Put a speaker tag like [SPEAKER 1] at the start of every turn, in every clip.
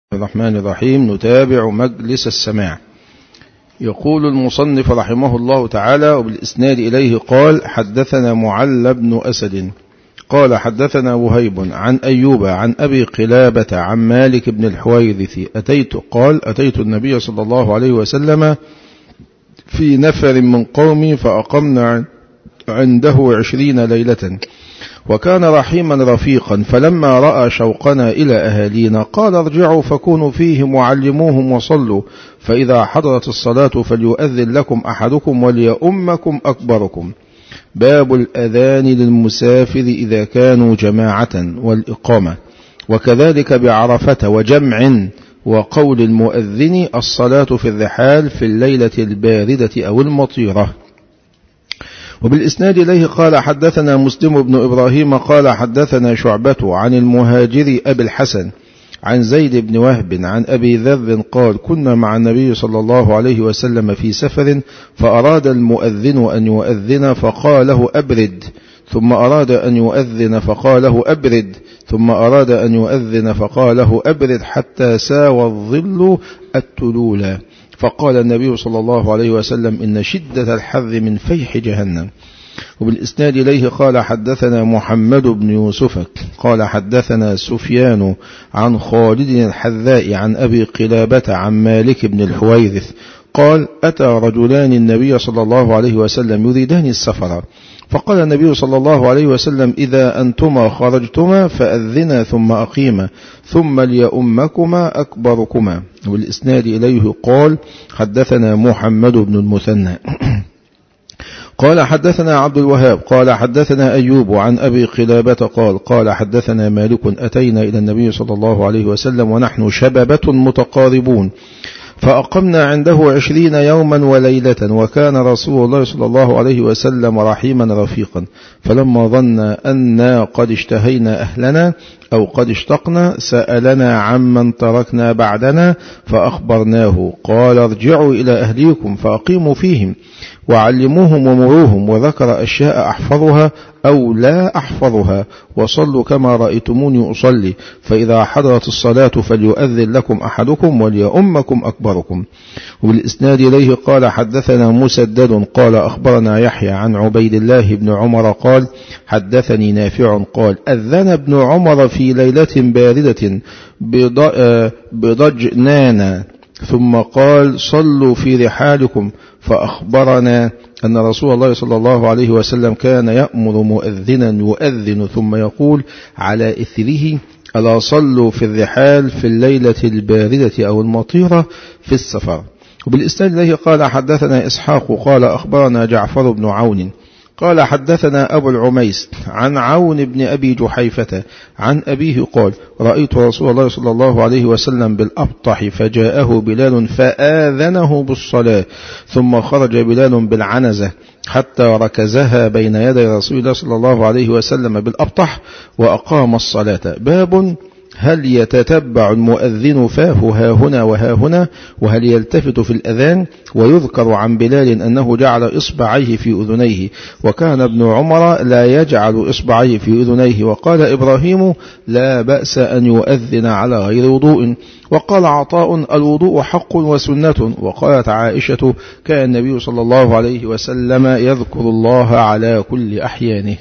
[SPEAKER 1] الرحمن الرحيم نتابع مجلس السماع يقول المصنف رحمه الله تعالى وبالإسناد إليه قال حدثنا معل بن أسد قال حدثنا وهيب عن أيوب عن أبي قلابة عن مالك بن الحويرث أتيت قال أتيت النبي صلى الله عليه وسلم في نفر من قومي فأقمنا عنده عشرين ليلة وكان رحيما رفيقا فلما رأى شوقنا إلى أهالينا قال ارجعوا فكونوا فيهم وعلموهم وصلوا فإذا حضرت الصلاة فليؤذن لكم أحدكم وليؤمكم أكبركم باب الأذان للمسافر إذا كانوا جماعة والإقامة وكذلك بعرفة وجمع وقول المؤذن الصلاة في الرحال في الليلة الباردة أو المطيرة وبالإسناد إليه قال حدثنا مسلم بن إبراهيم قال حدثنا شعبة عن المهاجر أبي الحسن عن زيد بن وهب عن أبي ذر قال كنا مع النبي صلى الله عليه وسلم في سفر فأراد المؤذن أن يؤذن فقاله أبرد ثم أراد أن يؤذن فقاله أبرد ثم أراد أن يؤذن فقاله أبرد حتى ساوى الظل التلولا فقال النبي صلى الله عليه وسلم إن شدة الحر من فيح جهنم وبالإسناد إليه قال حدثنا محمد بن يوسف قال حدثنا سفيان عن خالد الحذاء عن أبي قلابة عن مالك بن الحويرث قال أتى رجلان النبي صلى الله عليه وسلم يريدان السفر فقال النبي صلى الله عليه وسلم إذا أنتما خرجتما فأذنا ثم أقيما ثم ليؤمكما أكبركما والإسناد إليه قال حدثنا محمد بن المثنى قال حدثنا عبد الوهاب قال حدثنا أيوب عن أبي قلابة قال قال حدثنا مالك أتينا إلى النبي صلى الله عليه وسلم ونحن شببة متقاربون فأقمنا عنده عشرين يوما وليلة وكان رسول الله صلى الله عليه وسلم رحيما رفيقا فلما ظن أنا قد اشتهينا أهلنا أو قد اشتقنا سألنا عمن تركنا بعدنا فأخبرناه قال ارجعوا إلى أهليكم فأقيموا فيهم وعلموهم ومروهم وذكر أشياء أحفظها أو لا أحفظها وصلوا كما رأيتموني أصلي فإذا حضرت الصلاة فليؤذن لكم أحدكم وليؤمكم أكبركم وبالإسناد إليه قال حدثنا مسدد قال أخبرنا يحيى عن عبيد الله بن عمر قال حدثني نافع قال أذن ابن عمر في ليلة باردة بضجنان ثم قال صلوا في رحالكم فأخبرنا أن رسول الله صلى الله عليه وسلم كان يأمر مؤذنا يؤذن ثم يقول على إثره ألا صلوا في الرحال في الليلة الباردة أو المطيرة في السفر وبالإسناد الذي قال حدثنا إسحاق قال أخبرنا جعفر بن عون قال حدثنا أبو العميس عن عون بن أبي جحيفة عن أبيه قال رأيت رسول الله صلى الله عليه وسلم بالأبطح فجاءه بلال فآذنه بالصلاة ثم خرج بلال بالعنزة حتى ركزها بين يدي رسول الله صلى الله عليه وسلم بالأبطح وأقام الصلاة باب هل يتتبع المؤذن فاه ها هنا وها هنا وهل يلتفت في الأذان ويذكر عن بلال أنه جعل إصبعيه في أذنيه وكان ابن عمر لا يجعل إصبعيه في أذنيه وقال إبراهيم لا بأس أن يؤذن على غير وضوء وقال عطاء الوضوء حق وسنة وقالت عائشة كان النبي صلى الله عليه وسلم يذكر الله على كل أحيانه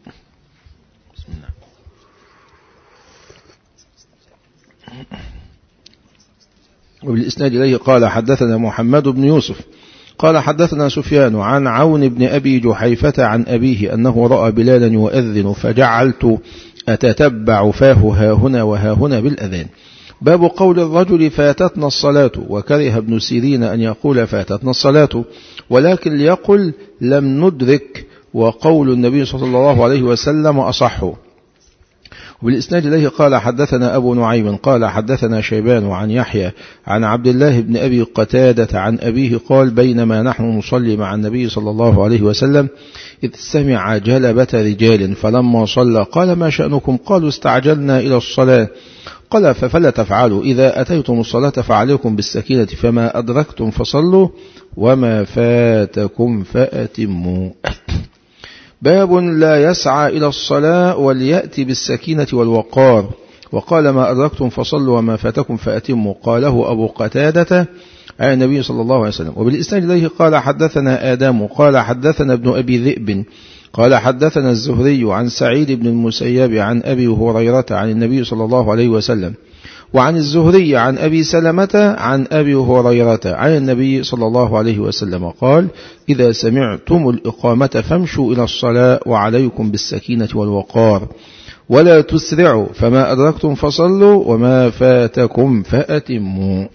[SPEAKER 1] وبالإسناد إليه قال حدثنا محمد بن يوسف قال حدثنا سفيان عن عون بن أبي جحيفة عن أبيه أنه رأى بلالا يؤذن فجعلت أتتبع فاه ها هنا وها هنا بالأذان باب قول الرجل فاتتنا الصلاة وكره ابن سيرين أن يقول فاتتنا الصلاة ولكن ليقل لم ندرك وقول النبي صلى الله عليه وسلم أصح وبالإسناد إليه قال حدثنا أبو نعيم قال حدثنا شيبان عن يحيى عن عبد الله بن أبي قتادة عن أبيه قال بينما نحن نصلي مع النبي صلى الله عليه وسلم إذ سمع جلبة رجال فلما صلى قال ما شأنكم قالوا استعجلنا إلى الصلاة قال ففلا تفعلوا إذا أتيتم الصلاة فعليكم بالسكينة فما أدركتم فصلوا وما فاتكم فأتموا باب لا يسعى إلى الصلاة وليأتي بالسكينة والوقار وقال ما أدركتم فصلوا وما فاتكم فأتموا قاله أبو قتادة عن النبي صلى الله عليه وسلم وبالإسناد إليه قال حدثنا آدم قال حدثنا ابن أبي ذئب قال حدثنا الزهري عن سعيد بن المسيب عن أبي هريرة عن النبي صلى الله عليه وسلم وعن الزهري عن أبي سلمة عن أبي هريرة عن النبي صلى الله عليه وسلم قال إذا سمعتم الإقامة فامشوا إلى الصلاة وعليكم بالسكينة والوقار ولا تسرعوا فما أدركتم فصلوا وما فاتكم فأتموا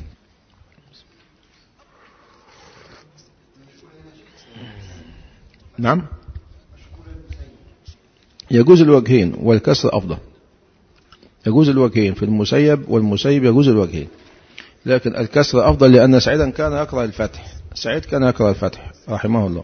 [SPEAKER 1] نعم يجوز الوجهين والكسر أفضل يجوز الوجهين في المسيب والمسيب يجوز الوجهين لكن الكسر أفضل لأن سعيدا كان يقرأ الفتح سعيد كان يقرأ الفتح رحمه الله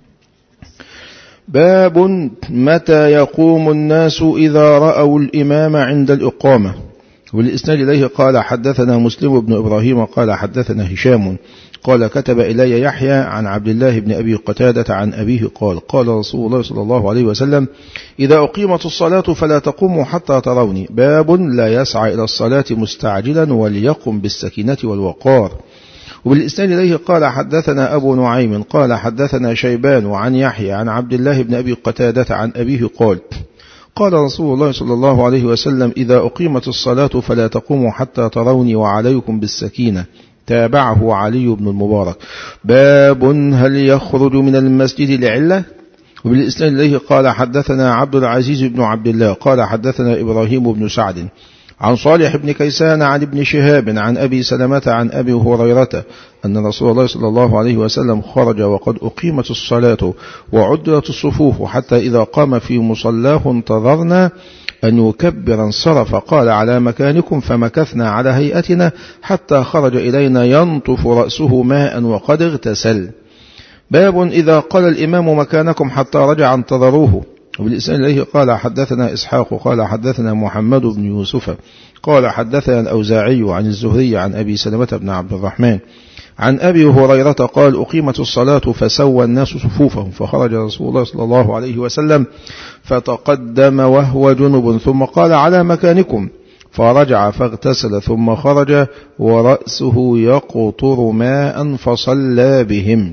[SPEAKER 1] باب متى يقوم الناس إذا رأوا الإمام عند الإقامة والإسناد إليه قال حدثنا مسلم بن إبراهيم قال حدثنا هشام قال كتب إلي يحيى عن عبد الله بن أبي قتادة عن أبيه قال قال رسول الله صلى الله عليه وسلم إذا أقيمت الصلاة فلا تقوموا حتى تروني باب لا يسعى إلى الصلاة مستعجلا وليقم بالسكينة والوقار وبالإسناد إليه قال حدثنا أبو نعيم قال حدثنا شيبان عن يحيى عن عبد الله بن أبي قتادة عن أبيه قال قال رسول الله صلى الله عليه وسلم إذا أقيمت الصلاة فلا تقوموا حتى تروني وعليكم بالسكينة تابعه علي بن المبارك باب هل يخرج من المسجد لعلة وبالإسلام إليه قال حدثنا عبد العزيز بن عبد الله قال حدثنا إبراهيم بن سعد عن صالح بن كيسان عن ابن شهاب عن أبي سلمة عن أبي هريرة أن رسول الله صلى الله عليه وسلم خرج وقد أقيمت الصلاة وعدلت الصفوف حتى إذا قام في مصلاه انتظرنا أن يكبر انصرف قال على مكانكم فمكثنا على هيئتنا حتى خرج إلينا ينطف رأسه ماء وقد اغتسل باب إذا قال الإمام مكانكم حتى رجع انتظروه وبالإسلام إليه قال حدثنا إسحاق قال حدثنا محمد بن يوسف قال حدثنا الأوزاعي عن الزهري عن أبي سلمة بن عبد الرحمن عن أبي هريرة قال أقيمت الصلاة فسوى الناس صفوفهم فخرج رسول الله صلى الله عليه وسلم فتقدم وهو جنب ثم قال على مكانكم فرجع فاغتسل ثم خرج ورأسه يقطر ماء فصلى بهم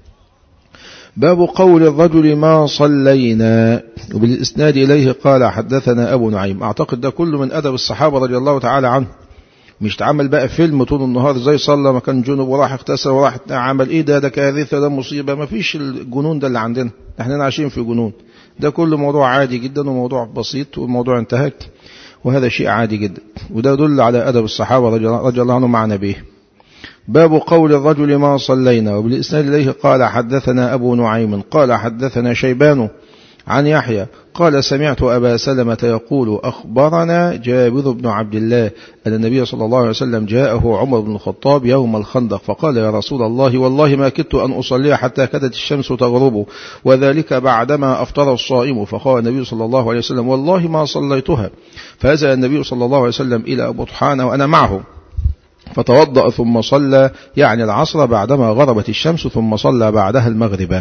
[SPEAKER 1] باب قول الرجل ما صلينا وبالإسناد إليه قال حدثنا أبو نعيم أعتقد ده كله من أدب الصحابة رضي الله تعالى عنه مش تعمل بقى فيلم طول النهار زي صلى ما كان جنوب وراح اغتسل وراح عمل ايه ده ده كارثه ده مصيبه ما فيش الجنون ده اللي عندنا احنا عايشين في جنون ده كله موضوع عادي جدا وموضوع بسيط والموضوع انتهى وهذا شيء عادي جدا وده يدل على ادب الصحابه رضي الله عنهم مع نبيه باب قول الرجل ما صلينا وبالإسناد إليه قال حدثنا أبو نعيم قال حدثنا شيبان عن يحيى قال سمعت أبا سلمة يقول أخبرنا جابر بن عبد الله أن النبي صلى الله عليه وسلم جاءه عمر بن الخطاب يوم الخندق فقال يا رسول الله والله ما كدت أن أصلي حتى كدت الشمس تغرب وذلك بعدما أفطر الصائم فقال النبي صلى الله عليه وسلم والله ما صليتها فهذا النبي صلى الله عليه وسلم إلى بطحان وأنا معه فتوضأ ثم صلى يعني العصر بعدما غربت الشمس ثم صلى بعدها المغرب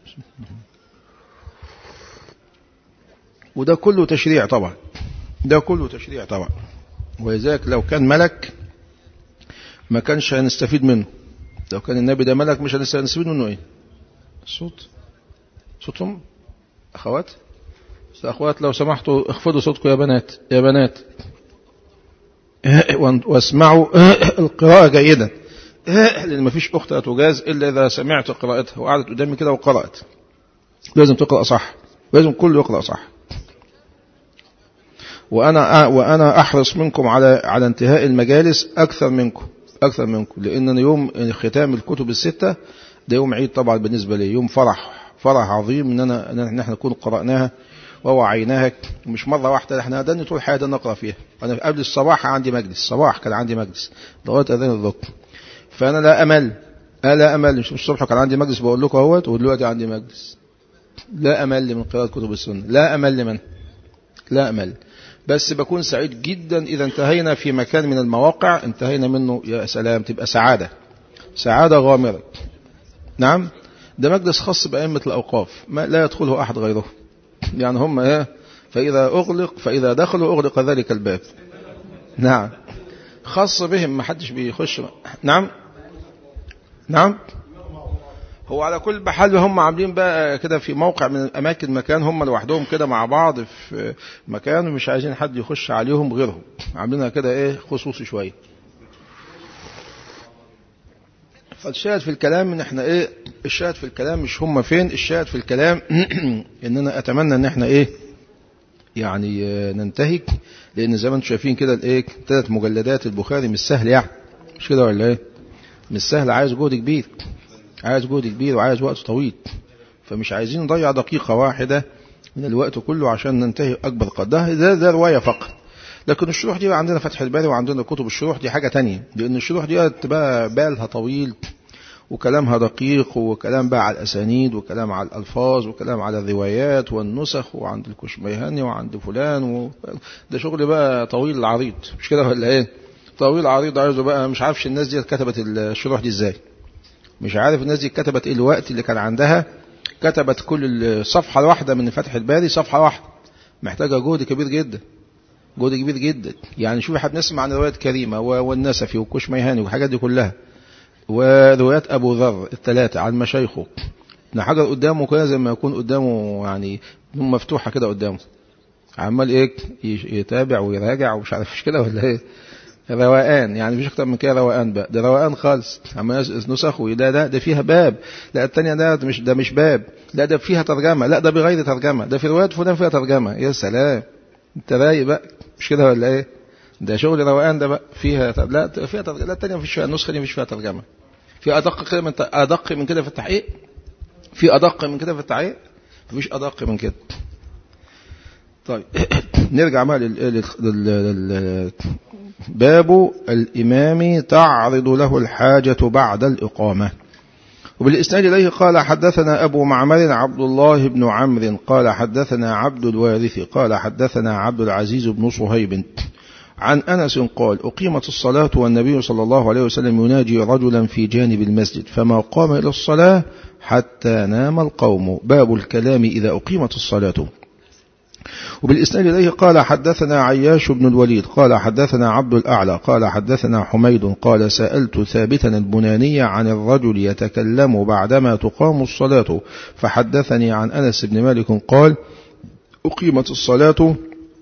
[SPEAKER 1] وده كله تشريع طبعا ده كله تشريع طبعا ولذلك لو كان ملك ما كانش هنستفيد منه لو كان النبي ده ملك مش هنستفيد منه ايه الصوت صوتهم اخوات اخوات لو سمحتوا اخفضوا صوتكم يا بنات يا بنات واسمعوا القراءة جيدا لأن ما فيش أخت تجاز إلا إذا سمعت قراءتها وقعدت قدامي كده وقرأت لازم تقرأ صح لازم كل يقرأ صح وأنا وأنا أحرص منكم على على انتهاء المجالس أكثر منكم أكثر منكم لأن يوم ختام الكتب الستة ده يوم عيد طبعا بالنسبة لي يوم فرح فرح عظيم إن أنا إن احنا نكون قرأناها ووعيناها مش مرة واحدة احنا دني طول حياتي نقرأ فيها أنا قبل الصباح عندي مجلس الصباح كان عندي مجلس لغاية أذان الظهر فأنا لا أمل أنا لا أمل مش الصبح كان عندي مجلس بقول لكم اهوت ودلوقتي عندي مجلس لا أمل من قراءة كتب السنة لا أمل من لا أمل بس بكون سعيد جدا إذا انتهينا في مكان من المواقع انتهينا منه يا سلام تبقى سعادة سعادة غامرة نعم ده مجلس خاص بأئمة الأوقاف ما لا يدخله أحد غيره يعني هم ايه فإذا أغلق فإذا دخلوا أغلق ذلك الباب نعم خاص بهم ما حدش بيخش نعم نعم هو على كل بحال هم عاملين بقى كده في موقع من الأماكن مكان هم لوحدهم كده مع بعض في مكان ومش عايزين حد يخش عليهم غيرهم عاملينها كده ايه خصوصي شوية فالشاهد في الكلام ان احنا ايه الشاهد في الكلام مش هم فين الشاهد في الكلام ان انا اتمنى ان احنا ايه يعني ننتهك لان زي ما انتم شايفين كده الايه ثلاث مجلدات البخاري مش سهل يعني مش كده ولا ايه مش سهل عايز جهد كبير عايز جهد كبير وعايز وقت طويل فمش عايزين نضيع دقيقة واحدة من الوقت كله عشان ننتهي أكبر قدر ده, ده, ده رواية فقط لكن الشروح دي عندنا فتح الباري وعندنا كتب الشروح دي حاجة تانية لأن الشروح دي بقى بالها طويل وكلامها دقيق وكلام بقى على الأسانيد وكلام على الألفاظ وكلام على الروايات والنسخ وعند الكشميهاني وعند فلان و... ده شغل بقى طويل العريض مش كده ولا ايه طويل عريض عايزه بقى مش عارفش الناس دي كتبت الشروح دي ازاي مش عارف الناس دي كتبت ايه الوقت اللي كان عندها كتبت كل صفحة واحدة من فتح الباري صفحة واحدة محتاجة جهد كبير جدا جهد كبير جدا يعني شوف احنا بنسمع عن رواية كريمة والنسفي والكشميهاني والحاجات دي كلها وروايات أبو ذر الثلاثة عن مشايخه ابن حجر قدامه كده زي ما يكون قدامه يعني مفتوحة كده قدامه عمال ايه يتابع ويراجع ومش عارف مش كده ولا ايه روقان يعني مفيش اكتر من كده روقان بقى ده روقان خالص عمال نسخ وده ده ده فيها باب لا الثانيه ده مش ده مش باب لا ده فيها ترجمه لا ده بغير ترجمه ده في روايات فلان فيها ترجمه يا سلام انت رايق بقى مش كده ولا ايه ده شغل روقان ده بقى فيها لا فيها ترجمه لا الثانيه مفيش فيها النسخه دي مش فيها ترجمه في ادق كده من ادق من كده في التحقيق في ادق من كده في التحقيق مفيش ادق من كده طيب نرجع بقى لل... لل... باب الإمام تعرض له الحاجة بعد الإقامة وبالإسناد إليه قال حدثنا أبو معمر عبد الله بن عمرو قال حدثنا عبد الوارث قال حدثنا عبد العزيز بن صهيب عن أنس قال أقيمت الصلاة والنبي صلى الله عليه وسلم يناجي رجلا في جانب المسجد فما قام إلى الصلاة حتى نام القوم باب الكلام إذا أقيمت الصلاة وبالإسناد إليه قال حدثنا عياش بن الوليد قال حدثنا عبد الأعلى قال حدثنا حميد قال سألت ثابتا البناني عن الرجل يتكلم بعدما تقام الصلاة فحدثني عن أنس بن مالك قال أقيمت الصلاة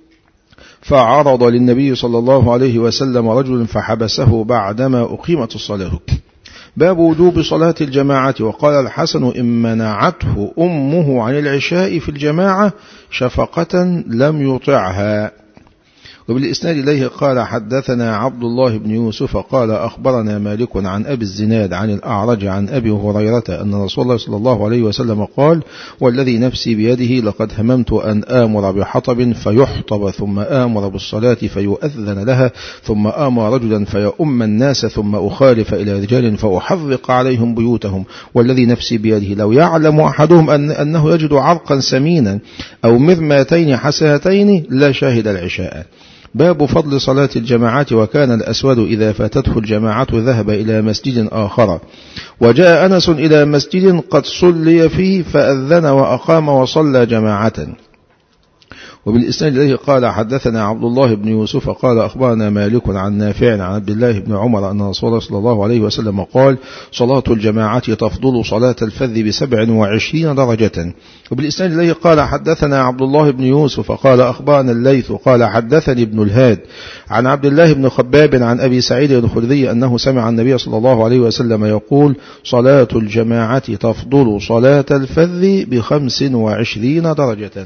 [SPEAKER 1] فعرض للنبي صلى الله عليه وسلم رجل فحبسه بعدما أقيمت الصلاة باب وجوب صلاة الجماعة وقال الحسن إن منعته أمه عن العشاء في الجماعة شفقة لم يطعها وبالإسناد إليه قال حدثنا عبد الله بن يوسف قال أخبرنا مالك عن أبي الزناد عن الأعرج عن أبي هريرة أن رسول الله صلى الله عليه وسلم قال والذي نفسي بيده لقد هممت أن آمر بحطب فيحطب ثم آمر بالصلاة فيؤذن لها ثم آمر رجلا فيؤم الناس ثم أخالف إلى رجال فأحرق عليهم بيوتهم والذي نفسي بيده لو يعلم أحدهم أن أنه يجد عرقا سمينا أو مرماتين حساتين لا شاهد العشاء باب فضل صلاة الجماعة وكان الأسود إذا فاتته الجماعة ذهب إلى مسجد آخر وجاء أنس إلى مسجد قد صلي فيه فأذن وأقام وصلى جماعة وبالإسناد إليه قال حدثنا عبد الله بن يوسف قال أخبرنا مالك عن نافع عن عبد الله بن عمر أن رسول الله صلى الله عليه وسلم قال صلاة الجماعة تفضل صلاة الفذ بسبع وعشرين درجة وبالإسناد إليه قال حدثنا عبد الله بن يوسف قال أخبرنا الليث قال حدثني ابن الهاد عن عبد الله بن خباب عن أبي سعيد الخدري أنه سمع النبي صلى الله عليه وسلم يقول صلاة الجماعة تفضل صلاة الفذ بخمس وعشرين درجة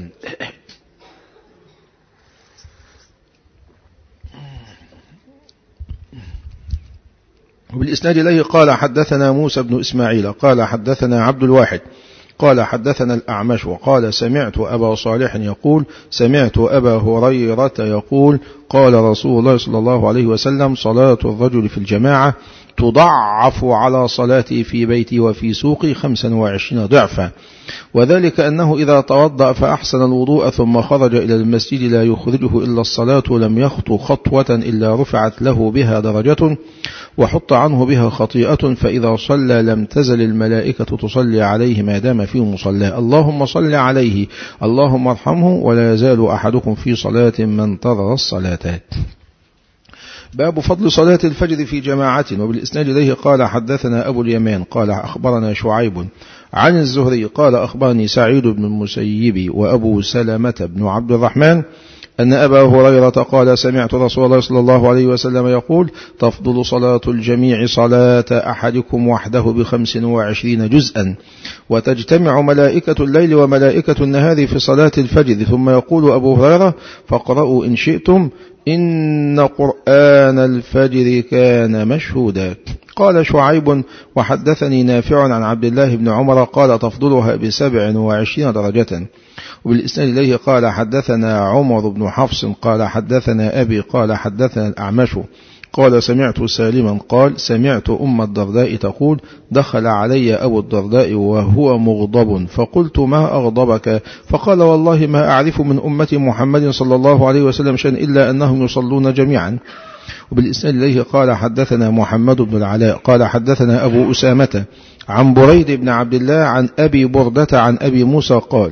[SPEAKER 1] وبالإسناد إليه قال حدثنا موسى بن إسماعيل قال حدثنا عبد الواحد قال حدثنا الأعمش وقال سمعت أبا صالح يقول سمعت أبا هريرة يقول قال رسول الله صلى الله عليه وسلم صلاة الرجل في الجماعة تضعف على صلاته في بيته وفي سوقه خمسا وعشرين ضعفا وذلك أنه إذا توضأ فأحسن الوضوء ثم خرج إلى المسجد لا يخرجه إلا الصلاة لم يخطو خطوة إلا رفعت له بها درجة وحط عنه بها خطيئة فإذا صلى لم تزل الملائكة تصلي عليه ما دام في مصلاه اللهم صل عليه اللهم ارحمه ولا يزال أحدكم في صلاة من انتظر الصلاتات باب فضل صلاة الفجر في جماعة وبالإسناد إليه قال حدثنا أبو اليمان قال أخبرنا شعيب عن الزهري قال أخبرني سعيد بن المسيب وأبو سلمة بن عبد الرحمن أن أبا هريرة قال سمعت رسول الله صلى الله عليه وسلم يقول تفضل صلاة الجميع صلاة أحدكم وحده بخمس وعشرين جزءا وتجتمع ملائكة الليل وملائكة النهار في صلاة الفجر ثم يقول أبو هريرة فاقرأوا إن شئتم إن قرآن الفجر كان مشهودا قال شعيب وحدثني نافع عن عبد الله بن عمر قال تفضلها بسبع وعشرين درجة وبالإسناد إليه قال حدثنا عمر بن حفص قال حدثنا أبي قال حدثنا الأعمش قال سمعت سالما قال سمعت أم الدرداء تقول دخل علي أبو الدرداء وهو مغضب فقلت ما أغضبك فقال والله ما أعرف من أمة محمد صلى الله عليه وسلم شيئا إلا أنهم يصلون جميعا وبالإسناد إليه قال حدثنا محمد بن العلاء قال حدثنا أبو أسامة عن بريد بن عبد الله عن أبي بردة عن أبي موسى قال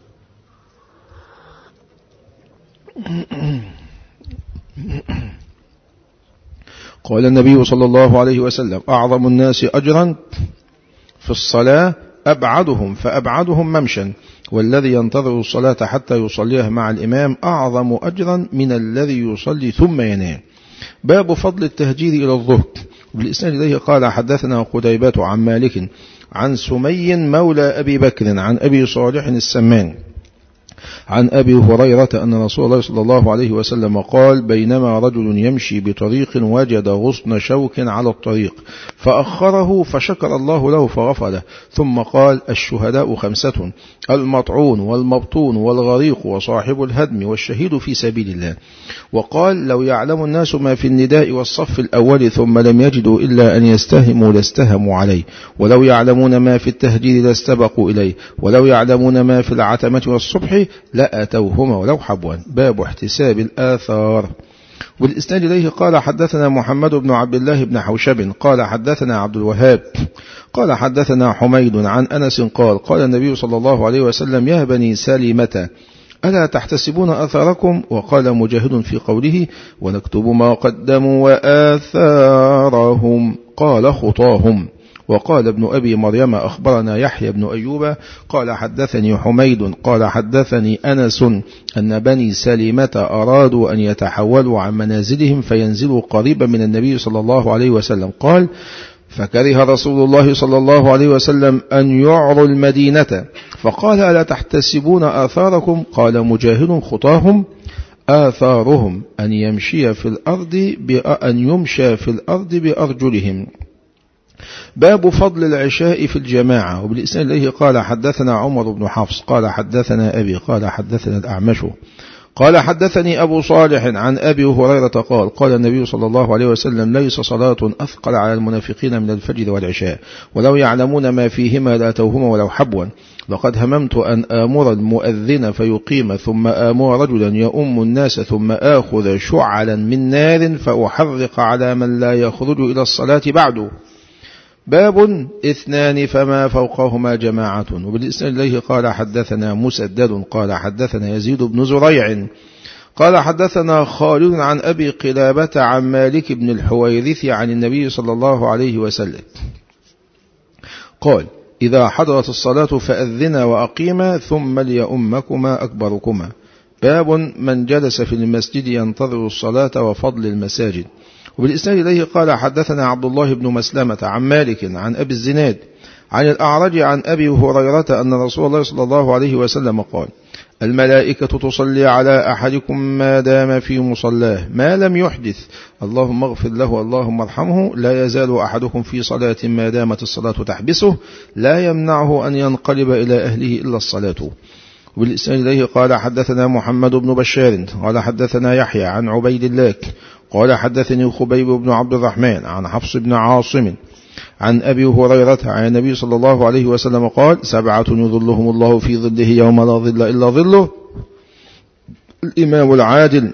[SPEAKER 1] قال النبي صلى الله عليه وسلم أعظم الناس أجرا في الصلاة أبعدهم فأبعدهم ممشا والذي ينتظر الصلاة حتى يصليها مع الإمام أعظم أجرا من الذي يصلي ثم ينام باب فضل التهجير إلى الظهر بالإسناد إليه قال حدثنا قتيبة عن مالك عن سمي مولى أبي بكر عن أبي صالح السمان عن أبي هريرة أن رسول الله صلى الله عليه وسلم قال بينما رجل يمشي بطريق وجد غصن شوك على الطريق فأخره فشكر الله له فغفر له ثم قال الشهداء خمسة المطعون والمبطون والغريق وصاحب الهدم والشهيد في سبيل الله وقال لو يعلم الناس ما في النداء والصف الأول ثم لم يجدوا إلا أن يستهموا لاستهموا عليه ولو يعلمون ما في التهجير لاستبقوا إليه ولو يعلمون ما في العتمة والصبح لأتوهما ولو حبوا باب احتساب الآثار والإسناد إليه قال حدثنا محمد بن عبد الله بن حوشب قال حدثنا عبد الوهاب قال حدثنا حميد عن أنس قال قال النبي صلى الله عليه وسلم يا بني سلمة ألا تحتسبون أثاركم وقال مجاهد في قوله ونكتب ما قدموا وآثارهم قال خطاهم وقال ابن أبي مريم أخبرنا يحيى بن أيوب قال حدثني حميد قال حدثني أنس أن بني سليمة أرادوا أن يتحولوا عن منازلهم فينزلوا قريبا من النبي صلى الله عليه وسلم قال فكره رسول الله صلى الله عليه وسلم أن يعروا المدينة فقال ألا تحتسبون آثاركم قال مجاهد خطاهم آثارهم أن يمشي في الأرض أن يمشى في الأرض بأرجلهم باب فضل العشاء في الجماعة وبالإسناد إليه قال حدثنا عمر بن حفص قال حدثنا أبي قال حدثنا الأعمش قال حدثني أبو صالح عن أبي هريرة قال قال النبي صلى الله عليه وسلم ليس صلاة أثقل على المنافقين من الفجر والعشاء ولو يعلمون ما فيهما لاتوهما ولو حبوا لقد هممت أن آمر المؤذن فيقيم ثم آمر رجلا يؤم الناس ثم آخذ شعلا من نار فأحرق على من لا يخرج إلى الصلاة بعده باب اثنان فما فوقهما جماعة وبالإسناد إليه قال حدثنا مسدد قال حدثنا يزيد بن زريع قال حدثنا خالد عن أبي قلابة عن مالك بن الحويرث عن النبي صلى الله عليه وسلم قال إذا حضرت الصلاة فأذنا وأقيما ثم ليؤمكما أكبركما باب من جلس في المسجد ينتظر الصلاة وفضل المساجد وبالإسناد إليه قال حدثنا عبد الله بن مسلمة عن مالك عن أبي الزناد عن الأعرج عن أبي هريرة أن رسول الله صلى الله عليه وسلم قال الملائكة تصلي على أحدكم ما دام في مصلاه ما لم يحدث اللهم اغفر له اللهم ارحمه لا يزال أحدكم في صلاة ما دامت الصلاة تحبسه لا يمنعه أن ينقلب إلى أهله إلا الصلاة وبالإسناد إليه قال حدثنا محمد بن بشار قال حدثنا يحيى عن عبيد الله قال حدثني خبيب بن عبد الرحمن عن حفص بن عاصم عن أبي هريرة عن النبي صلى الله عليه وسلم قال سبعة يظلهم الله في ظله يوم لا ظل إلا ظله الإمام العادل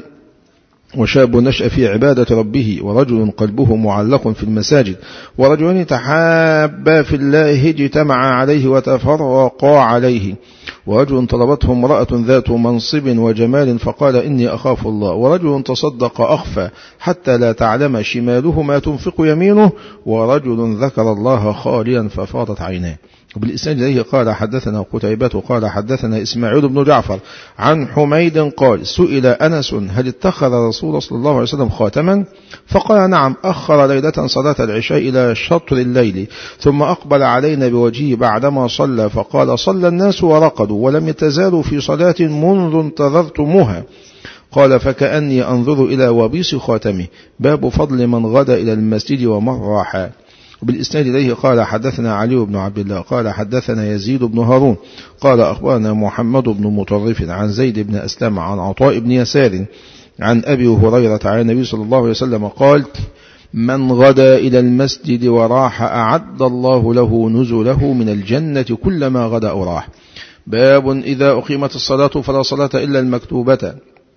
[SPEAKER 1] وشاب نشأ في عبادة ربه ورجل قلبه معلق في المساجد ورجلان تحابا في الله اجتمع عليه وتفرقا عليه ورجل طلبته امرأة ذات منصب وجمال فقال إني أخاف الله ورجل تصدق أخفى حتى لا تعلم شماله ما تنفق يمينه ورجل ذكر الله خاليا ففاضت عيناه وبالإسناد إليه قال حدثنا قتيبة قال حدثنا إسماعيل بن جعفر عن حميد قال سئل أنس هل اتخذ رسول صلى الله عليه وسلم خاتما فقال نعم أخر ليلة صلاة العشاء إلى شطر الليل ثم أقبل علينا بوجهه بعدما صلى فقال صلى الناس ورقدوا ولم يتزالوا في صلاة منذ انتظرتموها قال فكأني أنظر إلى وبيص خاتمه باب فضل من غدا إلى المسجد ومن راح وبالإسناد إليه قال حدثنا علي بن عبد الله قال حدثنا يزيد بن هارون قال أخبرنا محمد بن مطرف عن زيد بن أسلم عن عطاء بن يسار عن أبي هريرة عن النبي صلى الله عليه وسلم قال من غدا إلى المسجد وراح أعد الله له نزله من الجنة كلما غدا أو راح باب إذا أقيمت الصلاة فلا صلاة إلا المكتوبة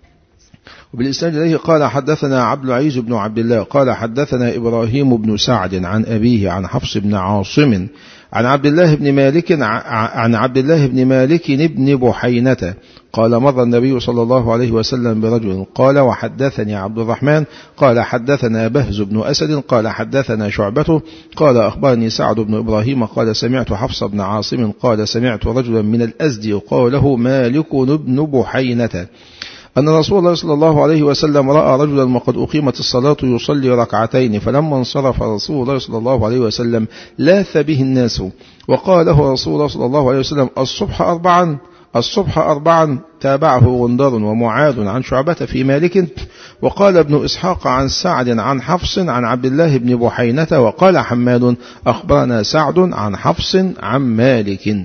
[SPEAKER 1] وبالإسناد إليه قال حدثنا عبد العزيز بن عبد الله قال حدثنا إبراهيم بن سعد عن أبيه عن حفص بن عاصم عن عبد الله بن مالك عن عبد الله بن مالك بن بحينة قال مر النبي صلى الله عليه وسلم برجل قال وحدثني عبد الرحمن قال حدثنا بهز بن أسد قال حدثنا شعبته قال أخبرني سعد بن إبراهيم قال سمعت حفص بن عاصم قال سمعت رجلا من الأزدي قال له مالك بن بحينة أن رسول الله صلى الله عليه وسلم رأى رجلا وقد أقيمت الصلاة يصلي ركعتين فلما انصرف رسول الله صلى الله عليه وسلم لاث به الناس وقال له رسول الله صلى الله عليه وسلم الصبح أربعا الصبح أربعا تابعه غندر ومعاذ عن شعبة في مالك وقال ابن إسحاق عن سعد عن حفص عن عبد الله بن بحينة وقال حماد أخبرنا سعد عن حفص عن مالك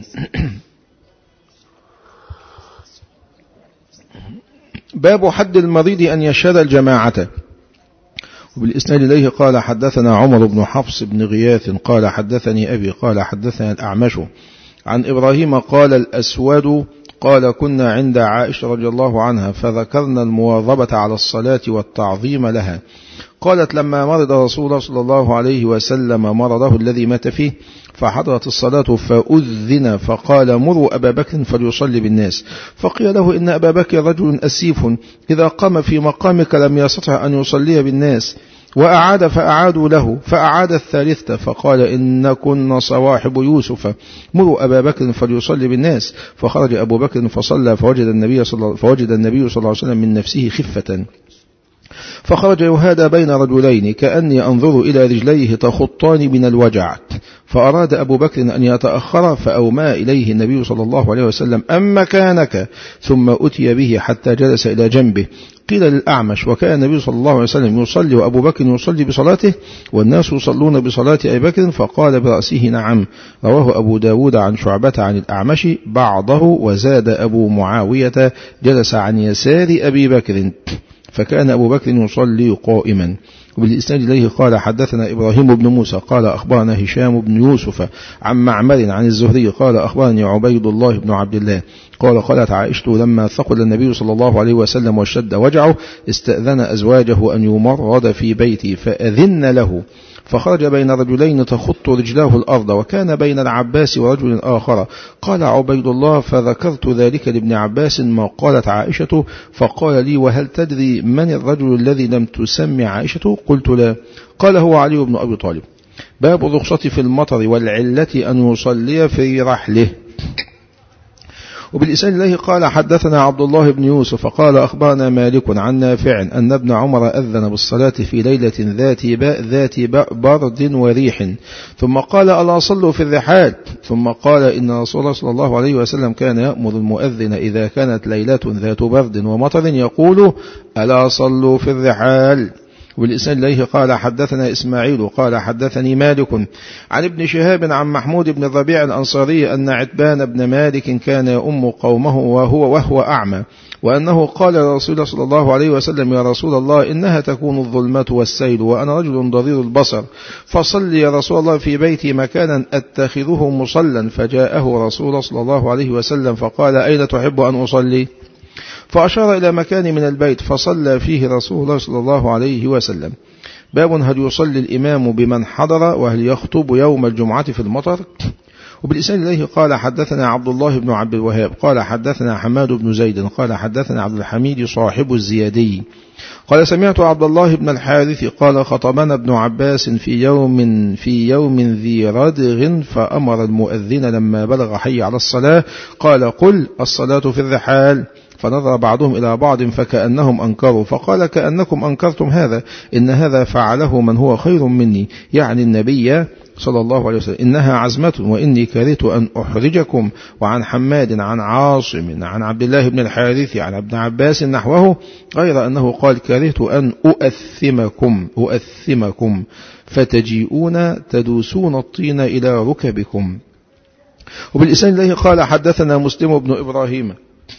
[SPEAKER 1] باب حد المريض أن يشهد الجماعة وبالإسناد إليه قال حدثنا عمر بن حفص بن غياث قال حدثني أبي قال حدثنا الأعمش عن إبراهيم قال الأسود قال كنا عند عائشة رضي الله عنها فذكرنا المواظبة على الصلاة والتعظيم لها قالت لما مرض رسول الله صلى الله عليه وسلم مرضه الذي مات فيه فحضرت الصلاة فأذن فقال مروا أبا بكر فليصلي بالناس فقيل له إن أبا بكر رجل أسيف إذا قام في مقامك لم يستطع أن يصلي بالناس وأعاد فأعادوا له فأعاد الثالثة فقال إن كن صواحب يوسف مروا أبا بكر فليصلي بالناس فخرج أبو بكر فصلى فوجد النبي صلى, فوجد النبي صلى الله عليه وسلم من نفسه خفة فخرج يهادى بين رجلين كأني أنظر إلى رجليه تخطان من الوجع فأراد أبو بكر أن يتأخر فأومى إليه النبي صلى الله عليه وسلم أم مكانك ثم أتي به حتى جلس إلى جنبه قيل للأعمش وكان النبي صلى الله عليه وسلم يصلي وأبو بكر يصلي بصلاته والناس يصلون بصلاة أبي بكر فقال برأسه نعم رواه أبو داود عن شعبة عن الأعمش بعضه وزاد أبو معاوية جلس عن يسار أبي بكر فكان أبو بكر يصلي قائما وبالإسناد إليه قال حدثنا إبراهيم بن موسى قال أخبرنا هشام بن يوسف عن معمر عن الزهري قال أخبرني عبيد الله بن عبد الله قال قالت عائشة لما ثقل النبي صلى الله عليه وسلم واشتد وجعه استأذن أزواجه أن يمرض في بيتي فأذن له فخرج بين رجلين تخط رجلاه الأرض وكان بين العباس ورجل آخر قال عبيد الله فذكرت ذلك لابن عباس ما قالت عائشة فقال لي وهل تدري من الرجل الذي لم تسمي عائشة قلت لا قال هو علي بن أبي طالب باب الرخصة في المطر والعلة أن يصلي في رحله وبالإسان الله قال حدثنا عبد الله بن يوسف قال أخبرنا مالك عن نافع أن ابن عمر أذن بالصلاة في ليلة ذات باء ذات باء برد وريح ثم قال ألا صلوا في الرحال ثم قال إن رسول الله صلى الله عليه وسلم كان يأمر المؤذن إذا كانت ليلة ذات برد ومطر يقول ألا صلوا في الرحال والإسناد إليه قال حدثنا إسماعيل قال حدثني مالك عن ابن شهاب عن محمود بن الربيع الأنصاري أن عتبان بن مالك كان يؤم قومه وهو وهو أعمى وأنه قال لرسول الله صلى الله عليه وسلم يا رسول الله إنها تكون الظلمة والسيل وأنا رجل ضرير البصر فصل يا رسول الله في بيتي مكانا أتخذه مصلا فجاءه رسول الله صلى الله عليه وسلم فقال أين تحب أن أصلي فأشار إلى مكان من البيت فصلى فيه رسول الله صلى الله عليه وسلم باب هل يصلي الإمام بمن حضر وهل يخطب يوم الجمعة في المطر وبالإسناد إليه قال حدثنا عبد الله بن عبد الوهاب قال حدثنا حماد بن زيد قال حدثنا عبد الحميد صاحب الزيادي قال سمعت عبد الله بن الحارث قال خطبنا ابن عباس في يوم في يوم ذي ردغ فأمر المؤذن لما بلغ حي على الصلاة قال قل الصلاة في الرحال فنظر بعضهم إلى بعض فكأنهم أنكروا فقال كأنكم أنكرتم هذا إن هذا فعله من هو خير مني يعني النبي صلى الله عليه وسلم إنها عزمة وإني كرهت أن أحرجكم وعن حماد عن عاصم عن عبد الله بن الحارث عن ابن عباس نحوه غير أنه قال كرهت أن أؤثمكم أؤثمكم فتجيئون تدوسون الطين إلى ركبكم وبالإسان الله قال حدثنا مسلم بن إبراهيم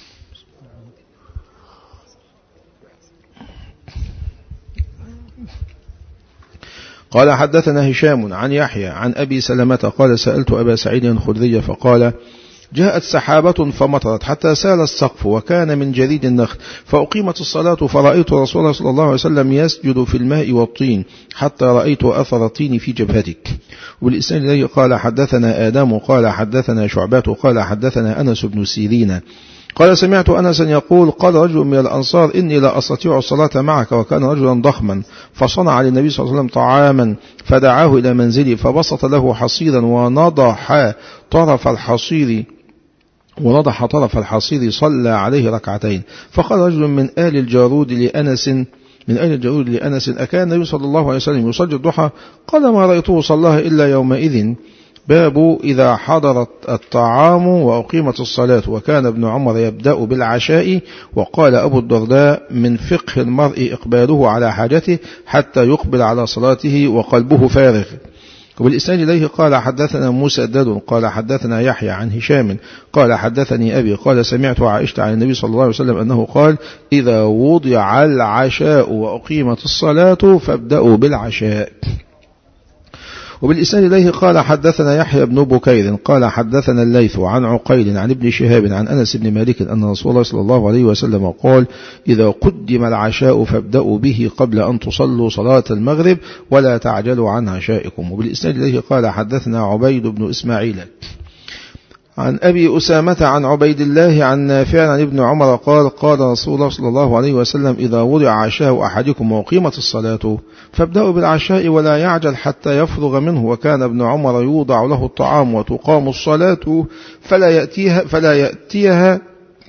[SPEAKER 1] قال حدثنا هشام عن يحيى عن أبي سلمة قال سألت أبا سعيد الخدري فقال جاءت سحابة فمطرت حتى سال السقف وكان من جريد النخل فأقيمت الصلاة فرأيت رسول الله صلى الله عليه وسلم يسجد في الماء والطين حتى رأيت أثر الطين في جبهتك والإسلام الذي قال حدثنا آدم قال حدثنا شعبات قال حدثنا أنس بن سيرين قال سمعت أنسا يقول قال رجل من الأنصار إني لا أستطيع الصلاة معك وكان رجلا ضخما فصنع للنبي صلى الله عليه وسلم طعاما فدعاه إلى منزلي فبسط له حصيرا ونضح طرف الحصير ونضح طرف الحصير صلى عليه ركعتين فقال رجل من آل الجارود لأنس من أين الجارود لأنس أكان النبي صلى الله عليه وسلم يصلي الضحى قال ما رأيته صلاها إلا يومئذ باب إذا حضرت الطعام وأقيمت الصلاة وكان ابن عمر يبدأ بالعشاء وقال أبو الدرداء من فقه المرء إقباله على حاجته حتى يقبل على صلاته وقلبه فارغ وبالإسناد إليه قال حدثنا موسى الدد قال حدثنا يحيى عن هشام قال حدثني أبي قال سمعت عائشة عن النبي صلى الله عليه وسلم أنه قال إذا وضع العشاء وأقيمت الصلاة فابدأوا بالعشاء وبالإسناد إليه قال حدثنا يحيى بن بكير قال حدثنا الليث عن عقيل عن ابن شهاب عن أنس بن مالك أن رسول الله صلى الله عليه وسلم قال إذا قدم العشاء فابدأوا به قبل أن تصلوا صلاة المغرب ولا تعجلوا عن عشائكم وبالإسناد إليه قال حدثنا عبيد بن إسماعيل عن أبي أسامة عن عبيد الله عن نافع عن ابن عمر قال قال رسول الله صلى الله عليه وسلم إذا وضع عشاء أحدكم وقيمت الصلاة فابدأوا بالعشاء ولا يعجل حتى يفرغ منه وكان ابن عمر يوضع له الطعام وتقام الصلاة فلا يأتيها فلا يأتيها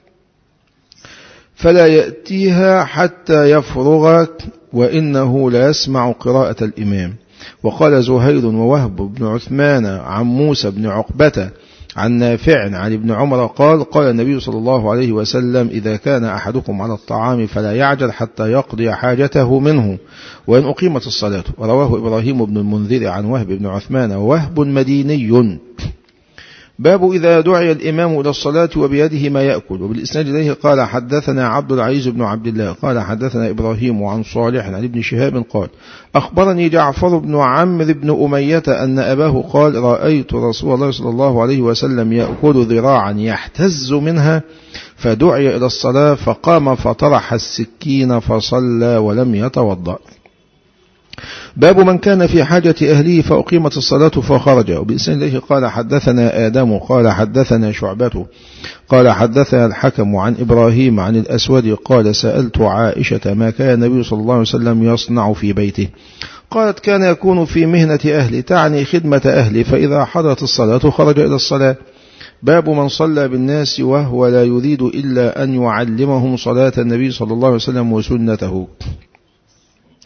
[SPEAKER 1] فلا يأتيها حتى يفرغ وإنه لا يسمع قراءة الإمام وقال زهير ووهب بن عثمان عن موسى بن عقبة عن نافع عن ابن عمر قال قال النبي صلى الله عليه وسلم إذا كان أحدكم على الطعام فلا يعجل حتى يقضي حاجته منه وإن أقيمت الصلاة ورواه إبراهيم بن المنذر عن وهب بن عثمان وهب مديني باب إذا دعي الإمام إلى الصلاة وبيده ما يأكل وبالإسناد إليه قال حدثنا عبد العزيز بن عبد الله قال حدثنا إبراهيم عن صالح عن ابن شهاب قال أخبرني جعفر بن عمرو بن أمية أن أباه قال رأيت رسول الله صلى الله عليه وسلم يأكل ذراعا يحتز منها فدعي إلى الصلاة فقام فطرح السكين فصلى ولم يتوضأ باب من كان في حاجة أهله فأقيمت الصلاة فخرج وبإسان الله قال حدثنا آدم قال حدثنا شعبته قال حدثنا الحكم عن إبراهيم عن الأسود قال سألت عائشة ما كان النبي صلى الله عليه وسلم يصنع في بيته قالت كان يكون في مهنة أهلي تعني خدمة أهلي فإذا حضرت الصلاة خرج إلى الصلاة باب من صلى بالناس وهو لا يريد إلا أن يعلمهم صلاة النبي صلى الله عليه وسلم وسنته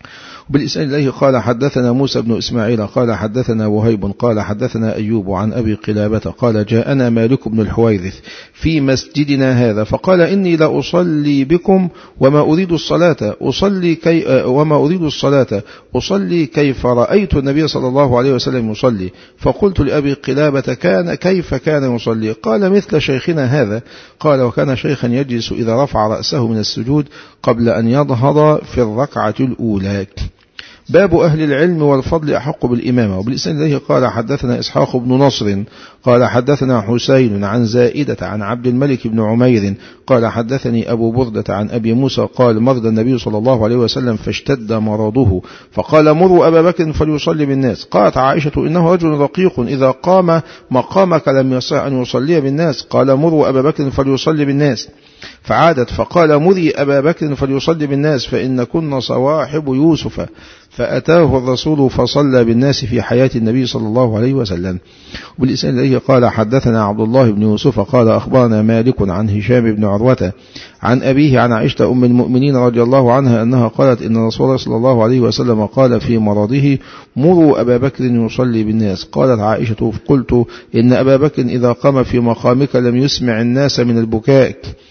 [SPEAKER 1] بالإسناد إليه قال حدثنا موسى بن إسماعيل قال حدثنا وهيب قال حدثنا أيوب عن أبي قلابة قال جاءنا مالك بن الحويرث في مسجدنا هذا فقال إني لأصلي بكم وما أريد الصلاة أصلي كي وما أريد الصلاة أصلي كيف رأيت النبي صلى الله عليه وسلم يصلي فقلت لأبي قلابة كان كيف كان يصلي قال مثل شيخنا هذا قال وكان شيخا يجلس إذا رفع رأسه من السجود قبل أن يظهر في الركعة الأولى باب أهل العلم والفضل أحق بالإمامة وبالإسناد إليه قال حدثنا إسحاق بن نصر قال حدثنا حسين عن زائدة عن عبد الملك بن عمير قال حدثني أبو بردة عن أبي موسى قال مرض النبي صلى الله عليه وسلم فاشتد مرضه فقال مروا أبا بكر فليصلي بالناس قالت عائشة إنه رجل رقيق إذا قام مقامك لم يصح أن يصلي بالناس قال مروا أبا بكر فليصلي بالناس فعادت فقال مري أبا بكر فليصلي بالناس فإن كن صواحب يوسف فأتاه الرسول فصلى بالناس في حياة النبي صلى الله عليه وسلم وبالإسناد الذي قال حدثنا عبد الله بن يوسف قال أخبرنا مالك عن هشام بن عروة عن أبيه عن عائشة أم المؤمنين رضي الله عنها أنها قالت إن رسول الله صلى الله عليه وسلم قال في مرضه مروا أبا بكر يصلي بالناس قالت عائشة قلت إن أبا بكر إذا قام في مقامك لم يسمع الناس من البكاء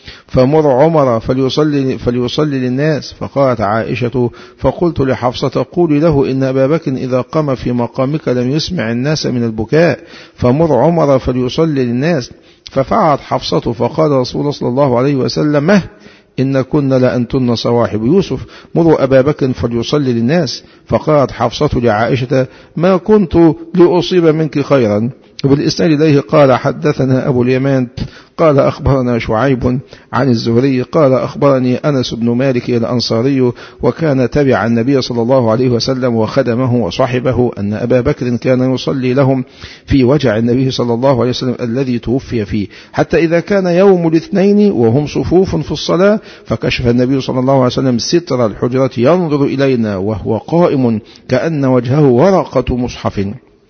[SPEAKER 1] فمر عمر فليصلي, فليصلي للناس فقالت عائشة فقلت لحفصة قولي له إن أبا بكر إذا قام في مقامك لم يسمع الناس من البكاء فمر عمر فليصلي للناس ففعلت حفصة فقال رسول الله صلى الله عليه وسلم مه إن كن لأنتن صواحب يوسف مروا أبا بكر فليصلي للناس فقالت حفصة لعائشة ما كنت لأصيب منك خيرا وبالإسناد إليه قال حدثنا أبو اليمان قال أخبرنا شعيب عن الزهري قال أخبرني أنس بن مالك الأنصاري وكان تبع النبي صلى الله عليه وسلم وخدمه وصحبه أن أبا بكر كان يصلي لهم في وجع النبي صلى الله عليه وسلم الذي توفي فيه حتى إذا كان يوم الاثنين وهم صفوف في الصلاة فكشف النبي صلى الله عليه وسلم ستر الحجرة ينظر إلينا وهو قائم كأن وجهه ورقة مصحف